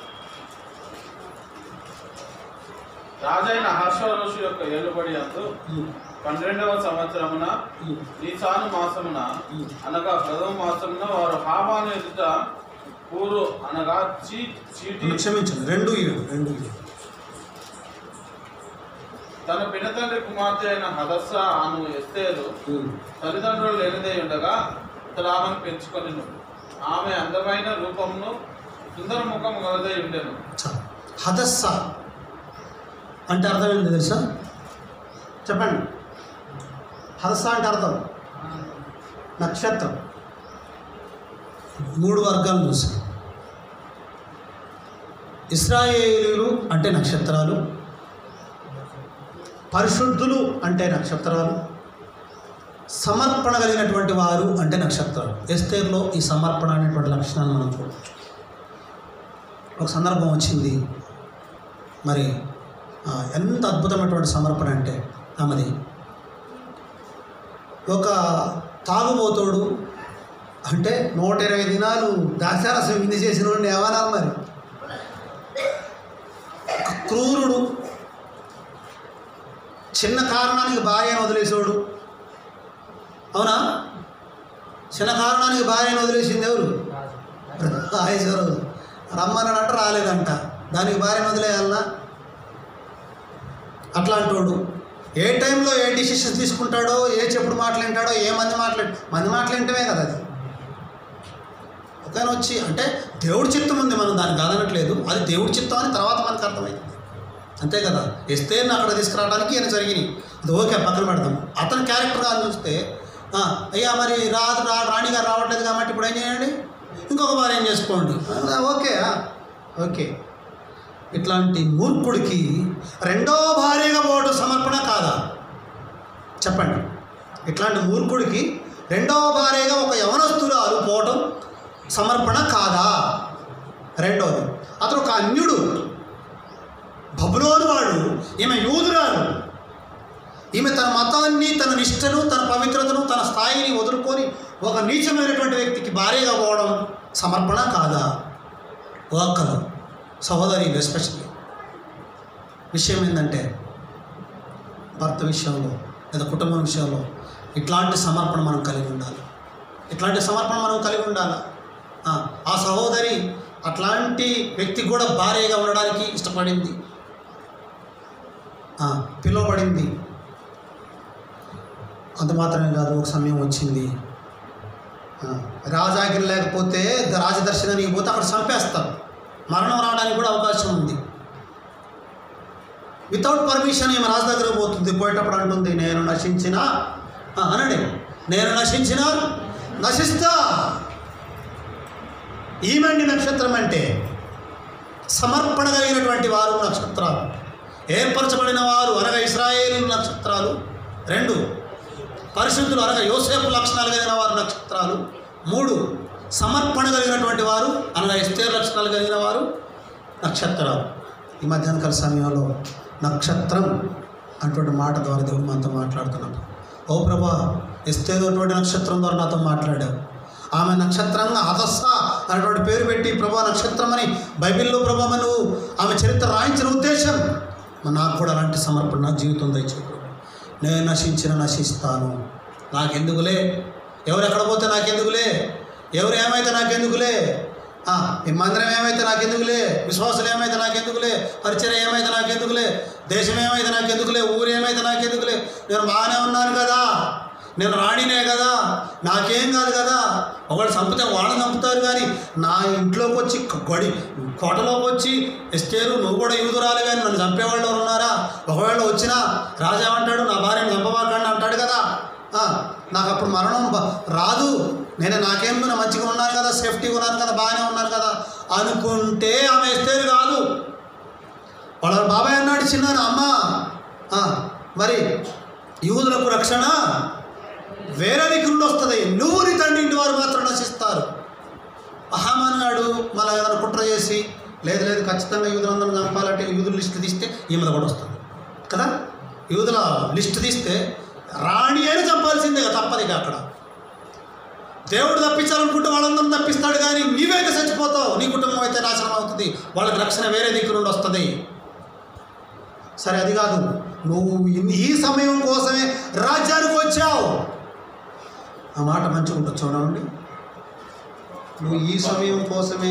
రాజైన హర్షవరుషు యొక్క ఏలుబడి అందు ఉమ్, పన్నెండవ సంవత్సరమున ఉమ్, నీసాను మాసమున ఉమ్. అనగా ప్రథమ మాసమున వారు హామాను ఎదుట పూరు అనగా చీ చీటి నన్ను క్షమించండి రెండు ఏడు రెండు ఏడు తన పినతండ్రి కుమార్తె అయిన హదస్స అను ఎస్తేరు ఉమ్, తల్లిదండ్రులు లేనిదే ఉండగా ఇతడు ఆమెను పెంచుకొని ఆమె అందమైన రూపమును సుందర ముఖం గలదై ఉండెను చాలు హదస్స అంటే అర్థం ఏంటి తెలుసా చెప్పండి హదస్స అంటే అర్థం నక్షత్రం మూడు వర్గాలు చూసాం ఇస్రాయేలీలు అంటే నక్షత్రాలు పరిశుద్ధులు అంటే నక్షత్రాలు సమర్పణ కలిగినటువంటి వారు అంటే నక్షత్రాలు ఎస్తేర్లో ఈ సమర్పణ అనేటువంటి లక్షణాన్ని మనం చూడవచ్చు ఒక సందర్భం వచ్చింది మరి ఆ, ఎంత అద్భుతమైనటువంటి సమర్పణ అంటే ఆమెది ఒక తాగుబోతోడు అంటే నూట ఇరవై దినాలు దాశారసం విందు చేసిన వాడిని ఏమనాలి మరి ఒక క్రూరుడు చిన్న కారణానికి భార్యను వదిలేసాడు అవునా చిన్న కారణానికి భార్యను వదిలేసింది ఎవరు ఆయేశ్వరు రమ్మనంట రాలేదంట దానికి భార్యను వదిలేయాలనా అట్లాంటోడు ఏ టైంలో ఏ డిసిషన్స్ తీసుకుంటాడో ఏ చెప్పుడు మాట్లాంటాడో ఏ మంది మాట్లాడి మంది మాట్లాడటమే కదా అది ఒకఆయన వచ్చి అంటే దేవుడి చిత్తం ఉంది మనం దాన్ని కాదనట్లేదు అది దేవుడి చిత్తం అని తర్వాత మనకు అర్థమైంది అంతే కదా ఎస్తేర్ని అక్కడ తీసుకురావడానికి ఈయన జరిగినాయి అది ఓకే పక్కన పెడదాం అతని క్యారెక్టర్ కానీ చూస్తే "ఆ, అయ్యా మరి రాదు రా రాణి గారు రావట్లేదు కాబట్టి ఇప్పుడు ఏం చేయండి ఇంకొక భార్య ఏం చేసుకోండి "ఆ, ఓకే ఆ, ఓకే ఇట్లాంటి మూర్ఖుడికి రెండో భార్యగా పోవడం సమర్పణ కాదా చెప్పండి ఇట్లాంటి మూర్ఖుడికి రెండవ భార్యగా ఒక యవనస్తురాలు పోవటం సమర్పణ కాదా రెండవది అతను ఒక అన్యుడు బబులోను వాడు ఈమె యూదురాలు ఈమె తన మతాన్ని తన నిష్టను తన పవిత్రతను తన స్థాయిని వదులుకొని ఒక నీచమైనటువంటి వ్యక్తికి భార్యగా పోవడం సమర్పణ కాదా ఒక్కరు సహోదరులు ఎస్పెషల్లీ విషయం ఏంటంటే భర్త విషయంలో లేదా కుటుంబం విషయంలో ఇట్లాంటి సమర్పణ మనం కలిగి ఉండాలి ఇట్లాంటి సమర్పణ మనం కలిగి ఉండాలి ఆ, ఆ సహోదరి అట్లాంటి వ్యక్తికి కూడా భార్యగా ఉండడానికి ఇష్టపడింది ఆ, పిలువబడింది అంత మాత్రమే కాదు ఒక సమయం వచ్చింది ఆ, రాజాగిరి లేకపోతే ద- రాజదర్శనానికి పోతే అక్కడ చంపేస్తారు మరణం రావడానికి కూడా అవకాశం ఉంది వితౌట్ పర్మిషన్ ఈమె రాజు దగ్గర పోతుంది పోయేటప్పుడు అంటుంది నేను నశించిన ఆ, అనండి నేను నశించిన నశిస్తా ఈమండి నక్షత్రం అంటే సమర్పణ కలిగినటువంటి వారు నక్షత్రాలు ఏర్పరచబడిన వారు అనగా ఇస్రాయేలు నక్షత్రాలు రెండు పరిశుద్ధులు అనగా యోసేపు లక్షణాలు కలిగిన వారు నక్షత్రాలు మూడు సమర్పణ కలిగినటువంటి వారు అనగా ఎస్తేర్ లక్షణాలు కలిగిన వారు నక్షత్రాలు ఈ మధ్యాహ్న కాల సమయంలో నక్షత్రం అటువంటి మాట ద్వారా దేవుడు మనతో మాట్లాడుతున్నాం ఓ ప్రభా ఎస్తేరు అటువంటి నక్షత్రం ద్వారా నాతో మాట్లాడావు ఆమె నక్షత్రంగా అదస్స అనేటువంటి పేరు పెట్టి ప్రభా నక్షత్రం అని బైబిల్లో ప్రభా నువ్వు ఆమె చరిత్ర రాయించిన ఉద్దేశం మరి నాకు కూడా అలాంటి సమర్పణ నా జీవితం దయచే ప్రభు నేను నశించిన నశిస్తాను నాకెందుకులే ఎవరు ఎక్కడ పోతే నాకెందుకులే ఎవరు ఏమైతే నాకెందుకులే ఆ, ఈ మందిరం ఏమైతే నాకెందుకులే విశ్వాసులు ఏమైతే నాకెందుకులే పరిచయం ఏమైతే నాకెందుకులే దేశం ఏమైతే నాకెందుకులే ఊరు ఏమైతే నాకెందుకులే నేను బాగానే ఉన్నాను కదా నేను రాణినే కదా నాకేం కాదు కదా ఒకళ్ళు చంపితే వాళ్ళని చంపుతారు కానీ నా ఇంట్లోకి వచ్చి గడి కోటలోకి వచ్చి ఎస్టేరు నువ్వు కూడా యూదురాలు కానీ నన్ను చంపేవాళ్ళు ఎవరు ఉన్నారా ఒకవేళ వచ్చినా రాజా అంటాడు నా భార్యను చంపబాకండి అంటాడు కదా ఆ, నాకు అప్పుడు మరణం బ- రాదు నేను నాకేం నేను మంచిగా ఉన్నాను కదా సేఫ్టీగా ఉన్నాను కదా బాగానే ఉన్నాను కదా అనుకుంటే ఆమె ఎస్తేరు కాదు వాళ్ళ బాబాయ్ అన్నాడు చిన్నాను అమ్మ ఆ, మరి యూదులకు రక్షణ వేరే దిక్కు నుండి వస్తుంది నువ్వు నీ తండ్రి ఇంటి వారు మాత్రం నశిస్తారు అహామన్నాడు మళ్ళీ ఏదైనా కుట్ర చేసి లేదు లేదు ఖచ్చితంగా యూదులందరూ చంపాలంటే యూదుల లిస్టు తీస్తే ఈమెద కూడా వస్తుంది కదా యూదుల లిస్టు తీస్తే రాణి అయినా చంపాల్సిందే కదా తప్పదు ఇక అక్కడ దేవుడు తప్పించాలనుకుంటే వాళ్ళందరం తప్పిస్తాడు కానీ నీవైతే చచ్చిపోతావు నీ కుటుంబం అయితే నాశనం అవుతుంది వాళ్ళకి రక్షణ వేరే దిక్కు నుండి వస్తుంది సరే అది కాదు నువ్వు ఇన్ని- ఈ సమయం కోసమే రాజ్యానికి వచ్చావు ఆ మాట మంచిగా ఉంటుంది చూడండి నువ్వు ఈ సమయం కోసమే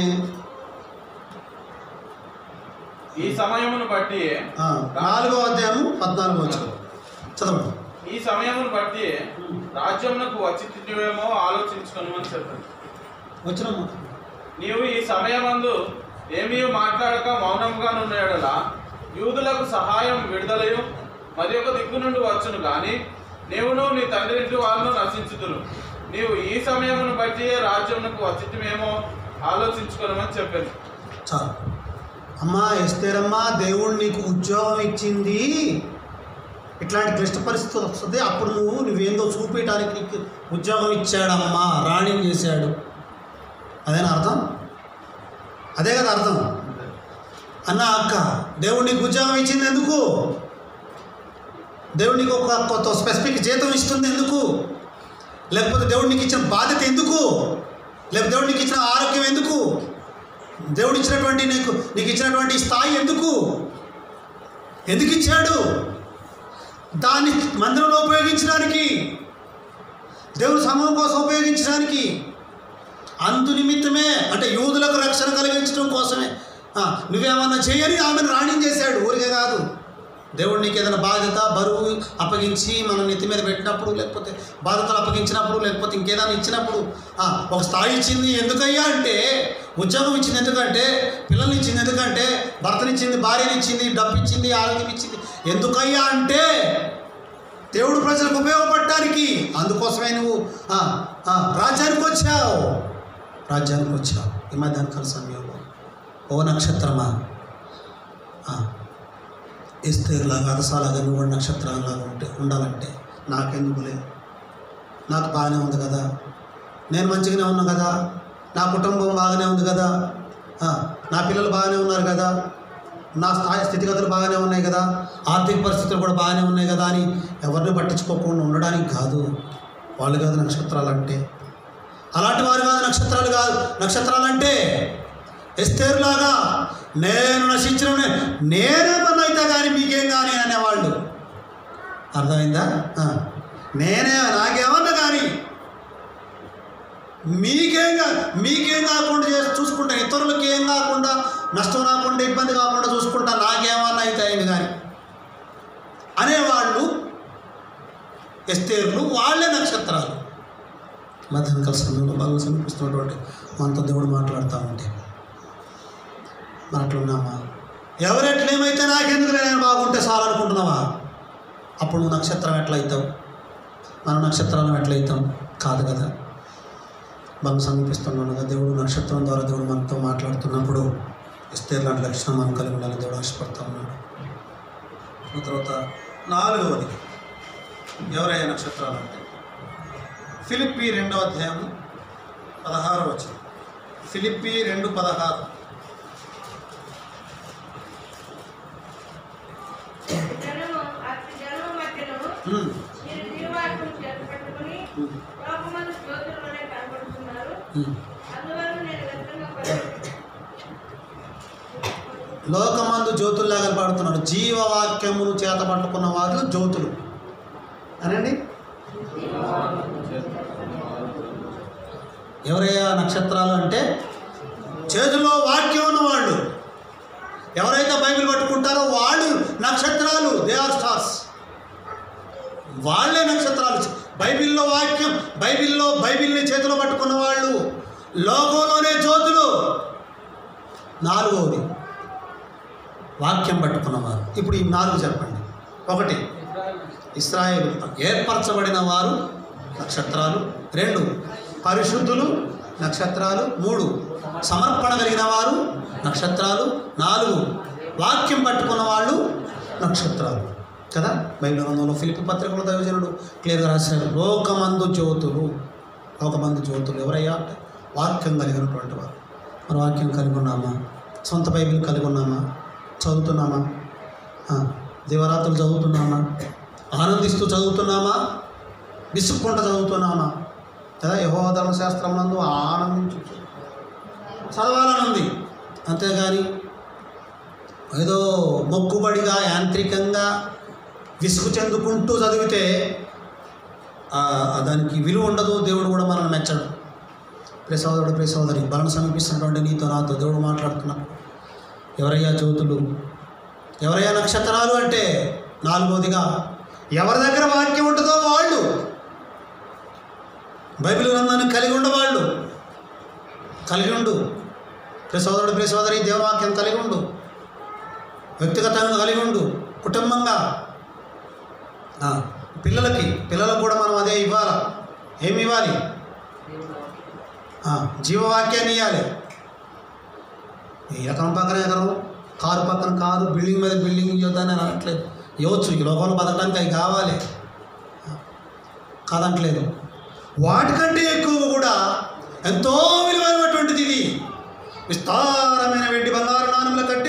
ఈ సమయమును బట్టి ఆ, నాలుగో అధ్యాయము పద్నాలుగో వచ్చావు చదవండి ఈ సమయమును బట్టి రాజ్యమునకు వచ్చి తినేమో ఆలోచించుకొనమని చెప్పండి వచ్చినమ్మా నీవు ఈ సమయమందు ఏమీ మాట్లాడక మౌనంగా నున్న యూదులకు సహాయం విడుదలయు మరి ఒక దిక్కు నుండి వచ్చును కానీ నీవును నీ తండ్రి ఇంటి వాళ్ళను నశించుదురు నీవు ఈ సమయమును బట్టి రాజ్యమునకు వచ్చితమేమో ఆలోచించుకోనమని చెప్పాను చాలు అమ్మా ఎస్తేరమ్మా దేవుడు నీకు ఉద్యోగం ఇచ్చింది ఇట్లాంటి క్లిష్ట పరిస్థితులు వస్తుంది అప్పుడు నువ్వు నువ్వేందో చూపించడానికి నీకు ఉద్యోగం ఇచ్చాడమ్మా రాణిని చేశాడు అదేనా అర్థం అదే కదా అర్థం అన్న అక్క దేవుడు నీకు ఉద్యోగం ఇచ్చింది ఎందుకు దేవుడు నీకు ఒక కొత్త స్పెసిఫిక్ జీతం ఇస్తుంది ఎందుకు లేకపోతే దేవుడు నీకు ఇచ్చిన బాధ్యత ఎందుకు లేకపోతే దేవుడు నీకు ఇచ్చిన ఆరోగ్యం ఎందుకు దేవుడు ఇచ్చినటువంటి నీకు నీకు ఇచ్చినటువంటి స్థాయి ఎందుకు ఎందుకు ఇచ్చాడు దాన్ని మందిరంలో ఉపయోగించడానికి దేవుని సమూహం కోసం ఉపయోగించడానికి అందు నిమిత్తమే అంటే యూదులకు రక్షణ కలిగించడం కోసమే ఆ, నువ్వేమన్నా చేయని ఆమెను రాణించేశాడు ఊరికే కాదు దేవుడు నీకు ఏదైనా బాధ్యత బరువు అప్పగించి మన నెత్తి మీద పెట్టినప్పుడు లేకపోతే బాధ్యతలు అప్పగించినప్పుడు లేకపోతే ఇంకేదైనా ఇచ్చినప్పుడు ఆ, ఒక స్థాయి ఇచ్చింది ఎందుకయ్యా అంటే ఉద్యోగం ఇచ్చింది ఎందుకంటే పిల్లల్ని ఇచ్చింది ఎందుకంటే భర్తనిచ్చింది భార్యని ఇచ్చింది డబ్బు ఇచ్చింది ఆరోగ్యం ఇచ్చింది ఎందుకయ్యా అంటే దేవుడు ప్రజలకు ఉపయోగపడటానికి అందుకోసమే నువ్వు ఆ, ఆ, రాజ్యానికి వచ్చావు రాజ్యానికి వచ్చావు ఈ మధ్యాహ్నకాల సమయంలో ఓ నక్షత్రమా ఆ, ఎస్తేరులాగా అరసాలాగా నువ్వు కూడా నక్షత్రాలాగా ఉంటే ఉండాలంటే నాకెందుకులే నాకు బాగానే ఉంది కదా నేను మంచిగానే ఉన్నా కదా నా కుటుంబం బాగానే ఉంది కదా ఆ, నా పిల్లలు బాగానే ఉన్నారు కదా నా స్థాయి స్థితిగతులు బాగానే ఉన్నాయి కదా ఆర్థిక పరిస్థితులు కూడా బాగానే ఉన్నాయి కదా అని ఎవరిని పట్టించుకోకుండా ఉండడానికి కాదు వాళ్ళు కాదు నక్షత్రాలు అంటే అలాంటి వారు కాదు నక్షత్రాలు కాదు నక్షత్రాలు అంటే ఎస్తేరులాగా నేను నశించిన నేనేమన్నా అయితే కానీ మీకేం కానీ అనేవాళ్ళు అర్థమైందా ఆ. నేనే నాకేమన్నా కానీ మీకేం కా- మీకేం కాకుండా చేసి చూసుకుంటా ఇతరులకి ఏం కాకుండా నష్టం రాకుండా ఇబ్బంది కాకుండా చూసుకుంటా నాకేమన్నా అయితే అయింది కానీ అనేవాళ్ళు ఎస్తేర్లు వాళ్ళే నక్షత్రాలు మధ్యాహ్నకాల సమయంలో బాగా సమీపిస్తున్నటువంటి మనతో దేవుడు మాట్లాడుతూ ఉంటే మన అట్లున్నామా ఎవరెట్లేమైతే నాకెందుకు నేను బాగుంటే చాలనుకుంటున్నావా అప్పుడు నువ్వు నక్షత్రం ఎట్లా అవుతావు మనం నక్షత్రాలను ఎట్లా అవుతాం కాదు కదా బాగా సమీపిస్తున్నాను కదా దేవుడు నక్షత్రం ద్వారా దేవుడు మనతో మాట్లాడుతున్నప్పుడు ఇస్తే లాంటి లక్షణం మనం కలిగి ఉండాలని దేవుడు ఆశపడతా ఉన్నాడు ఆ తర్వాత నాలుగవది ఎవరయ్యా నక్షత్రాలు అంటే ఫిలిప్పి రెండవ అధ్యాయం పదహారు వచ్చింది ఫిలిప్పి రెండు పదహారు జనము అతి జనము మధ్యలో ఉమ్, మీరు జీవాత్మను చేతపట్టుకుని ఉమ్, లోకమందు జ్యోతుల్లోనే కనబడుతున్నారు ఉమ్. అందువల్ల నేను వ్యక్తంగా పరిగెత్తి లోకమందు జ్యోతుల్లాగా పాడుతున్నాడు జీవవాక్యమును చేత పట్టుకున్న వారు జ్యోతులు అనండి ఎవరయ్యా నక్షత్రాలు అంటే చేతిలో వాక్యం ఉన్నవాళ్ళు ఎవరైతే బైబిల్ పట్టుకుంటారో వాళ్ళు నక్షత్రాలు దే ఆర్ స్టార్స్ వాళ్ళే నక్షత్రాలు బైబిల్లో వాక్యం బైబిల్లో బైబిల్ని చేతిలో పట్టుకున్న వాళ్ళు లోకంలోనే జ్యోతులు నాలుగవది వాక్యం పట్టుకున్నవారు ఇప్పుడు ఈ నాలుగు చెప్పండి ఒకటి ఇస్రాయేల్ ఏర్పరచబడిన వారు నక్షత్రాలు రెండు పరిశుద్ధులు నక్షత్రాలు మూడు సమర్పణ కలిగిన వారు నక్షత్రాలు నాలుగు వాక్యం పట్టుకున్న వాళ్ళు నక్షత్రాలు కదా బైబిల్ గ్రంథంలో ఫిలిపి పత్రికలో దైవజనుడు క్లియర్గా రాశారు లోకమందు జ్యోతులు లోకమందు జ్యోతులు ఎవరయ్యా అంటే వాక్యం కలిగినటువంటి వారు మరి వాక్యం కలిగి ఉన్నామా సొంత బైబిల్ కలిగి ఉన్నామా చదువుతున్నామా ఆ, దివరాత్రులు చదువుతున్నామా ఆనందిస్తూ చదువుతున్నామా విసుక్కుంటూ చదువుతున్నామా కదా యహో ధర్మశాస్త్రం నందు ఆనందించు చదవాలని ఉంది అంతేగాని ఏదో మొక్కుబడిగా యాంత్రికంగా విసుగు చెందుకుంటూ చదివితే ఆ, ఆ దానికి విలువ ఉండదు దేవుడు కూడా మనల్ని మెచ్చడు ప్రియ సోదరుడు ప్రియ సోదరి బలం సమీపిస్తున్నటువంటి నీతో నాతో దేవుడు మాట్లాడుతున్నా ఎవరయ్యా జ్యోతులు ఎవరయ్యా నక్షత్రాలు అంటే నాలుగోదిగా ఎవరి దగ్గర వాక్యం ఉంటుందో వాళ్ళు బైబిల్ గ్రంథాన్ని కలిగి ఉండవాళ్ళు కలిగి ఉండు ప్రియ సోదరుడు ప్రియ సోదరి దేవవాక్యం కలిగి ఉండు వ్యక్తిగతంగా కలిగి ఉండు కుటుంబంగా ఆ, పిల్లలకి పిల్లలకు కూడా మనం అదే ఇవ్వాలి ఏమి ఇవ్వాలి ఆ, జీవవాక్యాన్ని ఇవ్వాలి ఈ ఎకరం పక్కన ఎకరం కారు పక్కన కారు బిల్డింగ్ మీద బిల్డింగ్ ఇవ్వద్దని అని అనట్లేదు ఇవ్వచ్చు ఈ లోకంలో బతకడానికి అవి కావాలి కాదంటలేదు వాటికంటే ఎక్కువ కూడా ఎంతో విలువైనటువంటిది ఇది విస్తారమైన వెండి బంగారు నాణముల కంటే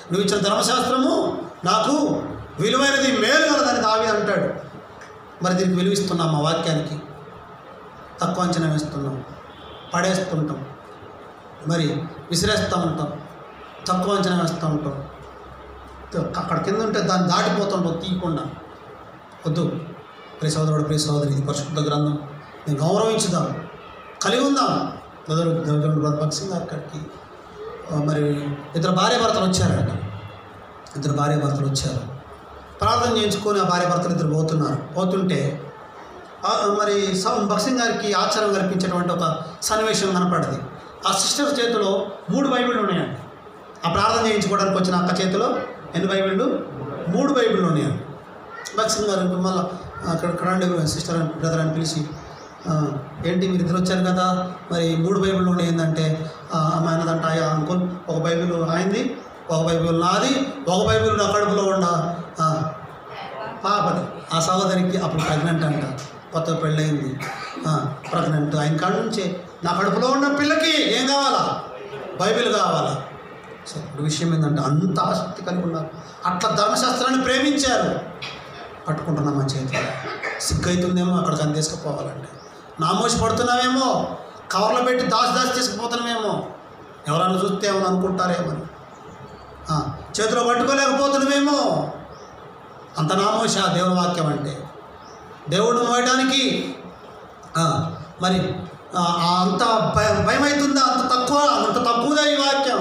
నువ్వు ఇచ్చిన ధర్మశాస్త్రము నాకు విలువైనది మేలు కలదని దావి అంటాడు మరి దీనికి విలువిస్తున్నాం మా వాక్యానికి తక్కువ అంచనా వేస్తున్నాం పడేస్తుంటాం మరి విసిరేస్తూ ఉంటాం తక్కువ అంచనా వేస్తూ ఉంటాం అక్కడ కింద ఉంటే దాన్ని దాటిపోతుంటాం తీయకుండా వద్దు ప్రియ సోదరుడు ప్రియ సోదరి ఇది పరిశుద్ధ గ్రంథం నేను గౌరవించుదాం కలిగి ఉందాం మొదలు భగత్ సింగ్ గారి అక్కడికి ఆ, మరి ఇద్దరు భార్య భర్తలు వచ్చారట ఇద్దరు భార్య భర్తలు వచ్చారు ప్రార్థన చేయించుకొని ఆ భార్య భర్తలు ఇద్దరు పోతున్నారు పోతుంటే ఆ, మరి స- భక్సింగ్ గారికి ఆచారం కల్పించేటువంటి ఒక సన్నివేశం కనపడింది ఆ సిస్టర్ చేతిలో మూడు బైబిళ్ళు ఉన్నాయండి ఆ ప్రార్థన చేయించుకోవడానికి వచ్చిన అక్క చేతిలో ఎన్ని బైబిళ్ళు మూడు బైబిళ్ళు ఉన్నాయండి భక్సింగ్ గారు మళ్ళీ అక్కడ కరాండి సిస్టర్ అని బ్రదర్ అని పిలిచి ఆ, ఏంటి మీరు ఇద్దరు వచ్చారు కదా మరి మూడు బైబిళ్ళు ఉన్నాయి ఏంటంటే ఆ, ఆమె అన్నదంట అయ్యా అంకుల్ ఒక బైబిల్ ఆయనది ఒక బైబిల్ నాది ఒక బైబిల్ నా కడుపులో ఉండ ఆ, పాపది ఆ సహోదరికి అప్పుడు ప్రెగ్నెంట్ అంట కొత్త పెళ్ళయింది ప్రెగ్నెంట్ ఆయన కాడ నుంచి నా కడుపులో ఉన్న పిల్లకి ఏం కావాలా బైబిల్ కావాలా సో ఇప్పుడు విషయం ఏంటంటే అంత ఆసక్తి కలిగి ఉన్నారు అట్లా ధర్మశాస్త్రాన్ని ప్రేమించారు పట్టుకుంటున్నాం మా చేతిలో సిగ్గు అవుతుందేమో అక్కడికి అని తీసుకుపోవాలంటే నామోసి పడుతున్నామేమో కవర్లో పెట్టి దాచి దాచి తీసుకుపోతున్నామేమో ఎవరన్నా చూస్తే ఏమని అనుకుంటారేమో అని. ఆ, చేతిలో పట్టుకోలేకపోతున్నామేమో అంత నామోష దేవుని వాక్యం అంటే దేవుడు మోయడానికి ఆ, మరి ఆ, ఆ అంత భయం భయం అవుతుందా అంత తక్కువ అంత తక్కువదా ఈ వాక్యం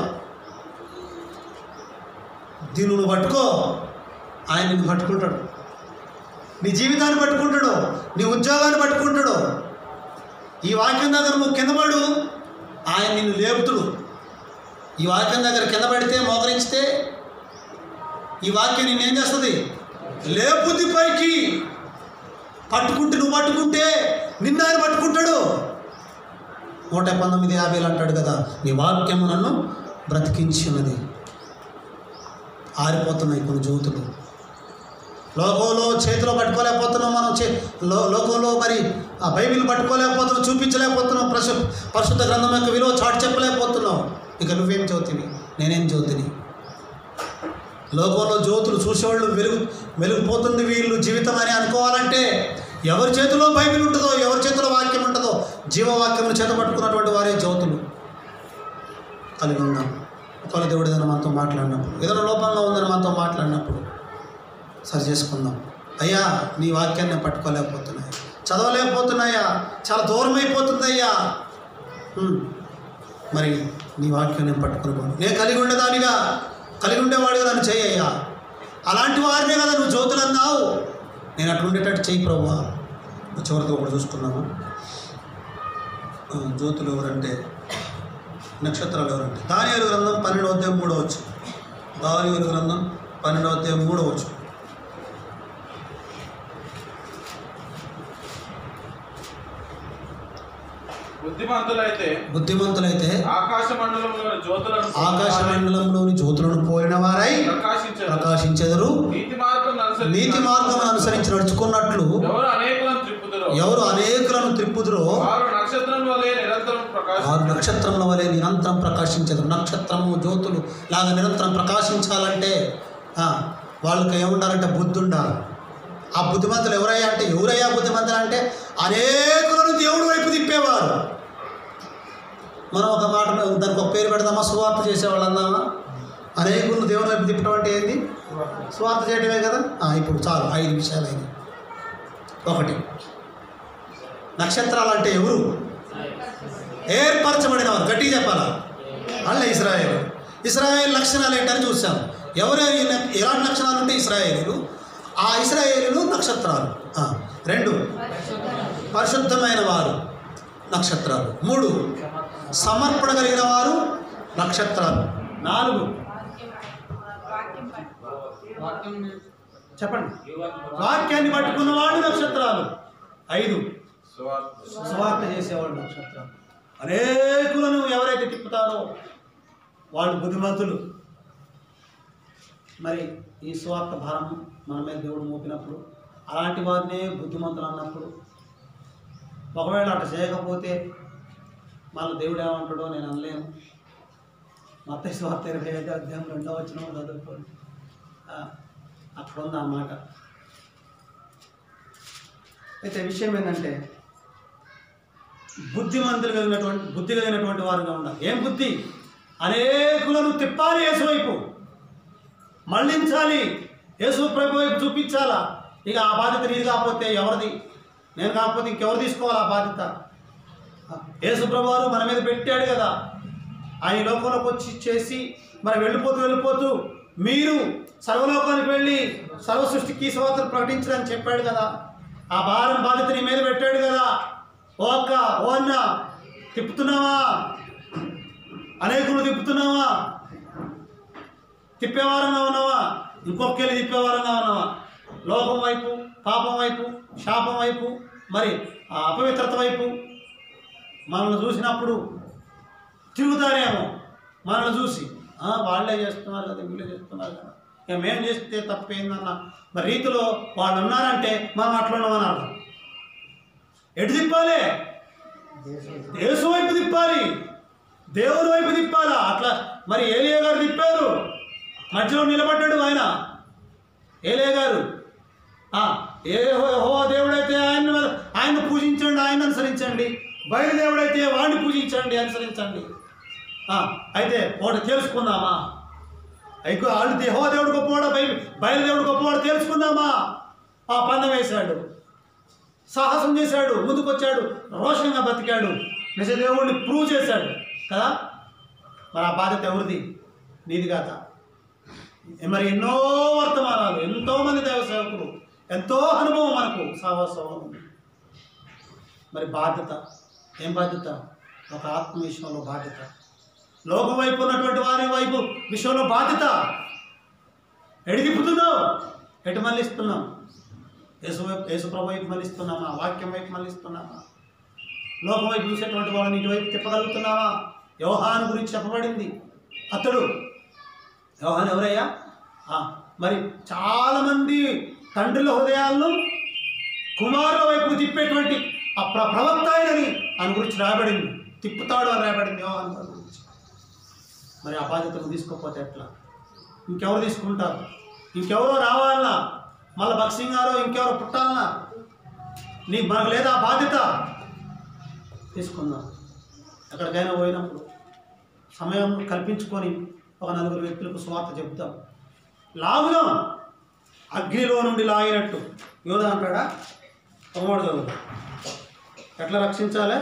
దీన్ని నువ్వు పట్టుకో ఆయన నిన్ను పట్టుకుంటాడు నీ జీవితాన్ని పట్టుకుంటాడు నీ ఉద్యోగాన్ని పట్టుకుంటాడు ఈ వాక్యం దగ్గర నువ్వు కింద పడు ఆయన నిన్ను లేపుతుడు ఈ వాక్యం దగ్గర కింద పడితే మోకరించితే ఈ వాక్యం నిన్నేం చేస్తుంది లేపుద్ది పైకి పట్టుకుంటే నువ్వు పట్టుకుంటే నిన్న ఆయన పట్టుకుంటాడు నూట పంతొమ్మిది యాభైలు అంటాడు కదా నీ వాక్యము నన్ను బ్రతికించి ఉన్నది ఆరిపోతున్నాయి కొన్ని జ్యోతులు లోకంలో చేతిలో పట్టుకోలేకపోతున్నాం మనం చే లో లోకంలో మరి ఆ బైబిల్ పట్టుకోలేకపోతున్నాం చూపించలేకపోతున్నాం పరిశు పరిశుద్ధ గ్రంథం యొక్క విలువ చాటు చెప్పలేకపోతున్నాం ఇక నువ్వేం జ్యోతిని నేనేం జ్యోతిని లోకంలో జ్యోతులు చూసేవాళ్ళు వెలుగు వెలుగుపోతుంది వీళ్ళు జీవితం అని అనుకోవాలంటే ఎవరి చేతిలో బైబిల్ ఉంటుందో ఎవరి చేతిలో వాక్యం ఉంటుందో జీవవాక్యమును చేత పట్టుకున్నటువంటి వారే జ్యోతులు కలిగి ఉన్నాం ఒకవేళ దేవుడు ఏదైనా మనతో మాట్లాడినప్పుడు ఏదైనా లోపంగా ఉందని మనతో మాట్లాడినప్పుడు సరి చేసుకుందాం అయ్యా నీ వాక్యాన్ని నేను పట్టుకోలేకపోతున్నాయి చదవలేకపోతున్నాయా చాలా దూరం అయిపోతుందయ్యా ఉమ్. మరి నీ వాక్యం నేను పట్టుకుని నేను కలిగి ఉండేదానిగా కలిగి ఉండేవాడిగా నన్ను చేయ్యా అలాంటి వారినే కదా నువ్వు జ్యోతులు అన్నావు నేను అట్లా ఉండేటట్టు చెయ్యి ప్రభు చివరితో ఒకటి చూసుకున్నాము ఆ, జ్యోతులు ఎవరంటే నక్షత్రాలు ఎవరంటే దానియేలు గ్రంథం పన్నెండవ అధ్యాయం మూడో వచ్చు దానియేలు గ్రంథం పన్నెండవ అధ్యాయం మూడో వచ్చు బుద్ధిమంతులైతే బుద్ధిమంతులైతే ఆకాశ మండలంలో జ్యోతులను ఆకాశ మండలంలోని జ్యోతులను పోయిన వారై ప్రకాశించారు ప్రకాశించెదరు నీతి మార్గం నీతి మార్గం అనుసరించి నడుచుకున్నట్లు ఎవరు అనేకులను త్రిప్పుదురో ఎవరు అనేకులను త్రిప్పుదురో వారు నక్షత్రం వలె నిరంతరం వారు ప్రకాశించారు నక్షత్రముల వలె నిరంతరం ప్రకాశించదు నక్షత్రము జ్యోతులు లాగా నిరంతరం ప్రకాశించాలంటే ఆ, వాళ్ళకి ఏముండాలంటే బుద్ధి ఉండాలి ఆ బుద్ధిమంతులు ఎవరయ్యా అంటే ఎవరయ్యా బుద్ధిమంతులు అంటే అనేకులను దేవుడి వైపు తిప్పేవారు మనం ఒక మాట దానికి ఒక పేరు పెడదామా సువార్త చేసేవాళ్ళు అందామా అనేకులను దేవుడి వైపు తిప్పడం అంటే ఏంది స్వార్థ చేయడమే కదా ఆ, ఇప్పుడు చాలు ఐదు విషయాలు అయింది ఒకటి నక్షత్రాలు అంటే ఎవరు ఏర్పరచబడిన వారు గట్టిగా చెప్పాలా వాళ్ళ ఇస్రాయేల్ ఇస్రాయేల్ లక్షణాలు ఏంటని చూసాం ఎవరు ఎలాంటి లక్షణాలు ఉంటే ఇస్రాయేలీలు ఆ ఇస్రాయేలీలు నక్షత్రాలు ఆ, రెండు పరిశుద్ధమైన వారు నక్షత్రాలు మూడు సమర్పణ కలిగిన వారు నక్షత్రాలు నాలుగు చెప్పండి వాక్యాన్ని పట్టుకున్న వాడు నక్షత్రాలు ఐదు సువార్త. సువార్త చేసేవాళ్ళు నక్షత్రాలు అనేకులను ఎవరైతే తిప్పుతారో వాళ్ళు బుద్ధిమంతులు మరి ఈ సువార్త భారం మన మీద దేవుడు మోపినప్పుడు అలాంటి వారినే బుద్ధిమంతులు అన్నప్పుడు ఒకవేళ అట్లా చేయకపోతే మళ్ళీ దేవుడు ఏమంటాడో నేను అనలేను మత్తయి స్వార్థ ఇరవై ఐదు అధ్యాయం రెండో వచ్చిన చదువుకోండి ఆ, అక్కడ ఉంది అన్నమాట అయితే విషయం ఏంటంటే బుద్ధిమంతులు కలిగినటువంటి బుద్ధి కలిగినటువంటి వారుగా ఉండాలి ఏం బుద్ధి అనేకులను తిప్పాలి యేసు వైపు మళ్ళించాలి యేసు ప్రభు వైపు చూపించాలా ఇక ఆ బాధ్యత నీది కాకపోతే ఎవరిది నేను కాకపోతే ఇంకెవరు తీసుకోవాలి ఆ బాధ్యత యేసు ప్రభు వారు మన మీద పెట్టాడు కదా ఆయన ఈ లోకంలోకి వచ్చి చేసి మరి వెళ్ళిపోతూ వెళ్ళిపోతూ మీరు సర్వలోకానికి వెళ్ళి సర్వ సృష్టికి స్వాతంత్రం ప్రకటించడానికి చెప్పాడు కదా ఆ భారం బాధ్యత నీ మీద పెట్టాడు కదా ఓ అక్క ఓ అన్న తిప్పుతున్నావా అనేకులు తిప్పుతున్నావా తిప్పేవారంగా ఉన్నావా ఇంకొకరి తిప్పేవారంగా ఉన్నావా లోకం వైపు పాపం వైపు శాపం వైపు మరి ఆ అపవిత్రత వైపు మనల్ని చూసినప్పుడు తిరుగుతారేమో మనల్ని చూసి "ఆ, వాళ్ళే చేస్తున్నారు కదా వీళ్ళే చేస్తున్నారు కదా ఇక మేము చేస్తే తప్పేందన్న మరి రీతిలో వాళ్ళు ఉన్నారంటే మనం అట్లా ఉన్నామని అర్థం ఎటు తిప్పాలి యేసు వైపు తిప్పాలి దేవుని వైపు తిప్పాలా అట్లా మరి ఏలియా గారు తిప్పారు మధ్యలో నిలబడ్డాడు ఆయన ఏలియా గారు ఆ, ఏ హో- హో దేవుడైతే ఆయన ఆయన పూజించండి ఆయన అనుసరించండి బయలుదేవుడైతే వాడిని పూజించండి అనుసరించండి ఆ, అయితే ఒకటి తెలుసుకుందామా అయితే వాళ్ళు దేహో దేవుడు గొప్పవాడు బయ బయలుదేవుడు గొప్పవాడు తెలుసుకుందామా ఆ పందెం వేశాడు సాహసం చేశాడు ముందుకొచ్చాడు రోషంగా బతికాడు నిజ దేవుడిని ప్రూవ్ చేశాడు కదా మరి ఆ బాధ్యత ఎవరిది నీది కాదా మరి ఎన్నో వర్తమానాలు ఎంతో మంది దైవ సేవకులు ఎంతో అనుభవం మనకు సహవాసం ఉంది మరి బాధ్యత ఏం బాధ్యత ఒక ఆత్మ విషయంలో బాధ్యత లోకం వైపు ఉన్నటువంటి వారి వైపు విషయంలో బాధ్యత ఎడిగిపుతున్నావు ఎటు మళ్ళిస్తున్నాం యేసు వైపు యేసుప్రభు వైపు మళ్ళిస్తున్నామా వాక్యం వైపు మళ్ళిస్తున్నామా లోకం వైపు చూసేటువంటి వాళ్ళని ఇటువైపు తిప్పగలుగుతున్నావా వ్యవహారం గురించి చెప్పబడింది అతడు యోహాన్ ఎవరయ్యా ఆ, మరి చాలామంది తండ్రుల హృదయాలను కుమారుల వైపు తిప్పేటువంటి ఆ ప్ర ప్రవక్త ఆయనని ఆయన గురించి రాయబడింది తిప్పుతాడు అని రాయబడింది యోహాన్ గారి గురించి మరి ఆ బాధ్యతను తీసుకోకపోతే ఎట్లా ఇంకెవరు తీసుకుంటారు ఇంకెవరో రావాలన్నా మళ్ళీ భక్సింగ్ గారో ఇంకెవరో పుట్టాలన్నా నీ మనకు లేదా ఆ బాధ్యత తీసుకుందాం ఎక్కడికైనా పోయినప్పుడు సమయం కల్పించుకొని ఒక నలుగురు వ్యక్తులకు స్వార్థ చెప్తాం లాగుదాం అగ్నిలో నుండి లాగినట్టు యోధ అంటాడా తొమ్మడు చదువు ఎట్లా రక్షించాలి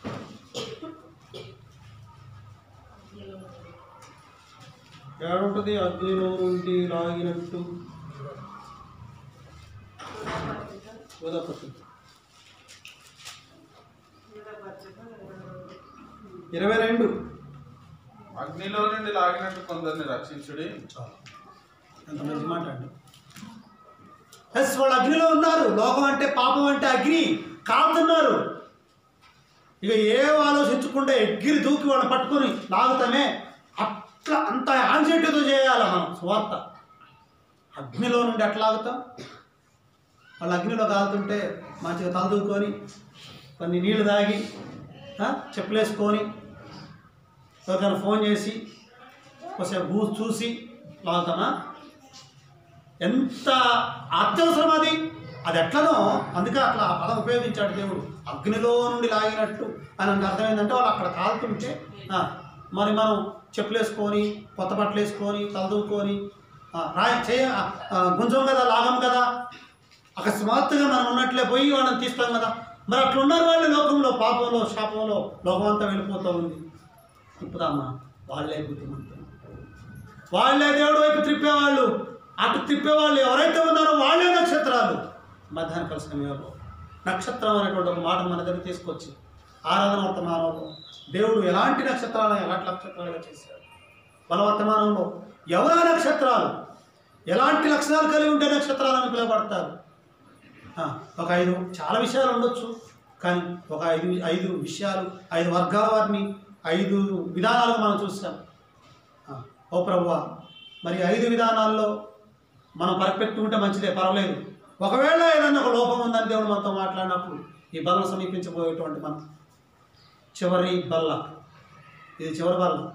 ఏడుంటుంది అగ్నిలో నుండి లాగినట్టు యోధపతి ఇరవై రెండు అగ్నిలో నుండి లాగినట్టు కొందరిని రక్షించుడి చాలు ఎంత మంచి మాట అండి ఎస్ వాళ్ళు అగ్నిలో ఉన్నారు లోకం అంటే పాపం అంటే అగ్ని కాలుతున్నారు ఇక ఏం ఆలోచించకుండా ఎగ్గిరి దూకి వాళ్ళని పట్టుకొని లాగుతామే అట్లా అంత ఆన్సెట్తో చేయాలి మనం స్వార్థ అగ్నిలో నుండి ఎట్లా లాగుతాం వాళ్ళు అగ్నిలో కాలుతుంటే మంచిగా తలదూకొని కొన్ని నీళ్లు తాగి ఆ, చెప్పులేసుకొని ఎవరికైనా ఫోన్ చేసి ఒకసారి బూ చూసి లాగుతామా ఎంత అత్యవసరం అది అది ఎట్లనో అందుకే అట్లా ఆ పదం ఉపయోగించాడు దేవుడు అగ్నిలో నుండి లాగినట్టు అని అంటే అర్థం ఏంటంటే వాళ్ళు అక్కడ కాలుతుంటే ఆ, మరి మనం చెప్పులేసుకొని కొత్త బట్టలు వేసుకొని తలదూకొని ఆ, రాయి చేయ ఆ, గుంజం కదా లాగం కదా అకస్మాత్తుగా మనం ఉన్నట్లే పోయి వాళ్ళని తీస్తాం కదా మరి అట్లా ఉన్నారు వాళ్ళు లోకంలో పాపంలో శాపంలో లోకం అంతా వెళ్ళిపోతూ ఉంది తిప్పుదామా వాళ్ళే బుద్ధిమంతులు వాళ్ళే దేవుడు వైపు త్రిప్పేవాళ్ళు అటు తిప్పేవాళ్ళు ఎవరైతే ఉన్నారో వాళ్ళే నక్షత్రాలు మధ్యాహ్న కాల సమయంలో నక్షత్రం అనేటువంటి ఒక మాట మన దగ్గర తీసుకొచ్చి ఆరాధన వర్తమానంలో దేవుడు ఎలాంటి నక్షత్రాలను ఎలాంటి నక్షత్రాలుగా చేశాడు బలవర్తమానంలో ఎవరా నక్షత్రాలు ఎలాంటి లక్షణాలు కలిగి ఉంటే నక్షత్రాలను పిలువబడతారు ఆ, ఒక ఐదు చాలా విషయాలు ఉండొచ్చు కానీ ఒక ఐదు ఐదు విషయాలు ఐదు వర్గాల వారిని ఐదు విధానాలు మనం చూసాం ఆ, ఓ ప్రభువా మరి ఐదు విధానాల్లో మనం పర్ఫెక్ట్ ఉంటే మంచిదే పర్వాలేదు ఒకవేళ ఏదైనా ఒక లోపం ఉందని దేవుడు మనతో మాట్లాడినప్పుడు ఈ బలను సమీపించబోయేటువంటి మనం చివరి బల్ల ఇది చివరి బల్ల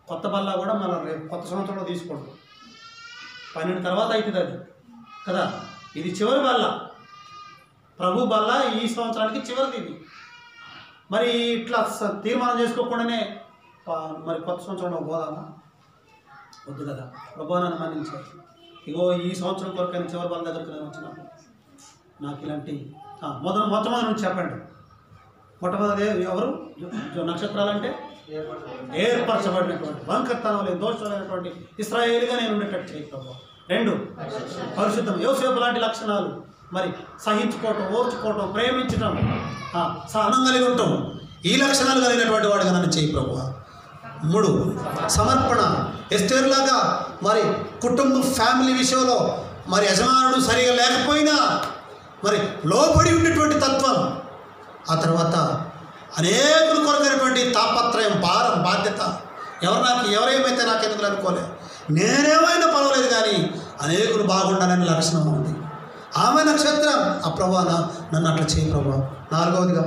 కొత్త బల్ల కూడా మళ్ళీ రేపు కొత్త సంవత్సరంలో తీసుకోండి పన్నెండు తర్వాత అవుతుంది అది కదా ఇది చివరి బల్ల ప్రభు బల్ల ఈ సంవత్సరానికి చివరిది ఇది మరి ఇట్లా స- తీర్మానం చేసుకోకుండానే ప- మరి కొత్త సంవత్సరంలో పోదామా వద్దు కదా ప్రభు నన్ను మన్నించారు ఇగో ఈ సంవత్సరం కొరకైనా చివరి బల్ల దగ్గరికి నేను వచ్చినాను నాకు ఇలాంటి ఆ, మొదలు మొట్టమొదటి నుంచి చెప్పండి మొట్టమొదటి ఎవరు జో- నక్షత్రాలు అంటే ఏర్పరచబడినటువంటి వంకర్తనం లేని దోషం లేనటువంటి ఇస్రాయేలుగా నేను ఉండేటట్టు చేయి ప్రభు రెండు పరిశుద్ధం యోసేపు లాంటి లక్షణాలు మరి సహించుకోవటం ఓర్చుకోవటం ప్రేమించటం ఆ, సహనం కలిగి ఉంటాం ఈ లక్షణాలు కలిగినటువంటి వాడుగా నన్ను చేయి ప్రభు మూడు సమర్పణ ఎస్టేర్లాగా మరి కుటుంబ ఫ్యామిలీ విషయంలో మరి యజమానుడు సరిగా లేకపోయినా మరి లోబడి ఉండేటువంటి తత్వం ఆ తర్వాత అనేకుల కొరకైనటువంటి తాపత్రయం భారం బాధ్యత ఎవరు నాకు ఎవరేమైతే నాకు ఎందుకు అనుకోలే నేనేమైనా పర్వాలేదు కానీ అనేకులు బాగుండాలనే లక్షణం ఉంది ఆమె నక్షత్రం ఆ ప్రభా నా- నన్ను అట్లా చేయి ప్రభా నాలుగవదిగా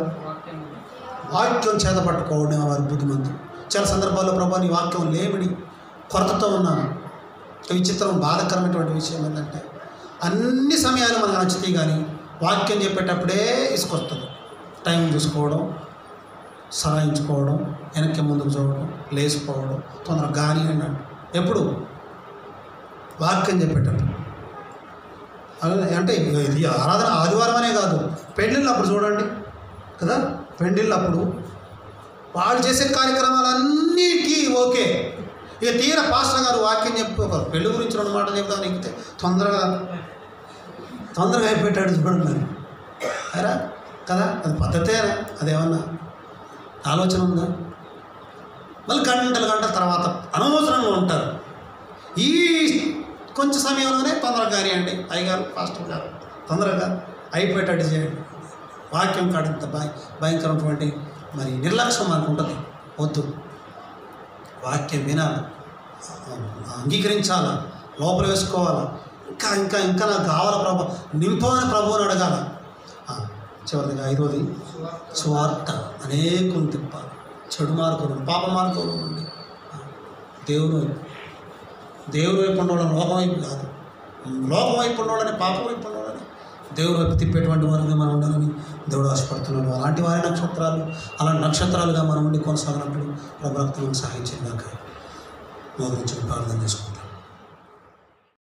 వాక్యం చేత పట్టుకోవడం వారి బుద్ధిమంతులు చాలా సందర్భాల్లో ప్రభా నీ వాక్యం లేమిడి కొరతతో ఉన్నాను విచిత్రం బాధకరమైనటువంటి విషయం ఏంటంటే అన్ని సమయాలు మనకు నచ్చుతాయి కానీ వాక్యం చెప్పేటప్పుడే ఇసుకొస్తుంది టైం చూసుకోవడం సహాయించుకోవడం వెనక్కి ముందుకు చూడడం లేచిపోవడం తొందరగా గాని అన్నాడు ఎప్పుడు వాక్యం చెప్పేటప్పుడు అలా అంటే ఇది ఆరాధన ఆదివారం అనే కాదు పెళ్ళిళ్ళు అప్పుడు చూడండి కదా పెళ్ళిళ్ళు అప్పుడు వాళ్ళు చేసే కార్యక్రమాలన్నిటికీ ఓకే ఇక తీర పాస్టర్ గారు వాక్యం చెప్పి ఒక పెళ్లి గురించి రెండు మాటలు చెప్దాం ఎక్కితే తొందరగా తొందరగా అయిపోయాడు చూడండి మరి అరా కదా అది పద్ధతేనా అదేమన్నా ఆలోచన ఉందా మళ్ళీ గంటలు గంటల తర్వాత అనవసరంగా ఉంటారు ఈ కొంచెం సమయంలోనే తొందరగా కానివ్వండి అయ్యగారు పాస్టర్ గారు తొందరగా అయిపోయేటట్టు చేయండి వాక్యం కాడంత భయ భయంకరమైనటువంటి మరి నిర్లక్ష్యం మనకు ఉంటుంది వద్దు వాక్యం వినాలి అంగీకరించాలా లోపల వేసుకోవాలా ఇంకా ఇంకా ఇంకా నాకు కావాలా ప్రభు నింపమని ప్రభువుని అడగాల ఆ, చివరిగా ఐదోది స్వార్థ అనేకం తిప్పాలి చెడు మార్గంలో పాప మార్గంలో నుండి ఆ, దేవుని వైపు దేవుని వైపు ఉండడం లోకం వైపు కాదు లోకం వైపు ఉండవాలని పాపం వైపు ఉండవాలని దేవుని వైపు తిప్పేటువంటి వారిగా మనం ఉండాలని దేవుడు ఆశపడుతున్నాడు అలాంటి వారి నక్షత్రాలు అలాంటి నక్షత్రాలుగా మనం ఉండి కొనసాగినప్పుడు ప్రభాక్తులను సహాయించిందాక మా గురించి ప్రార్థన చేసుకుంటాం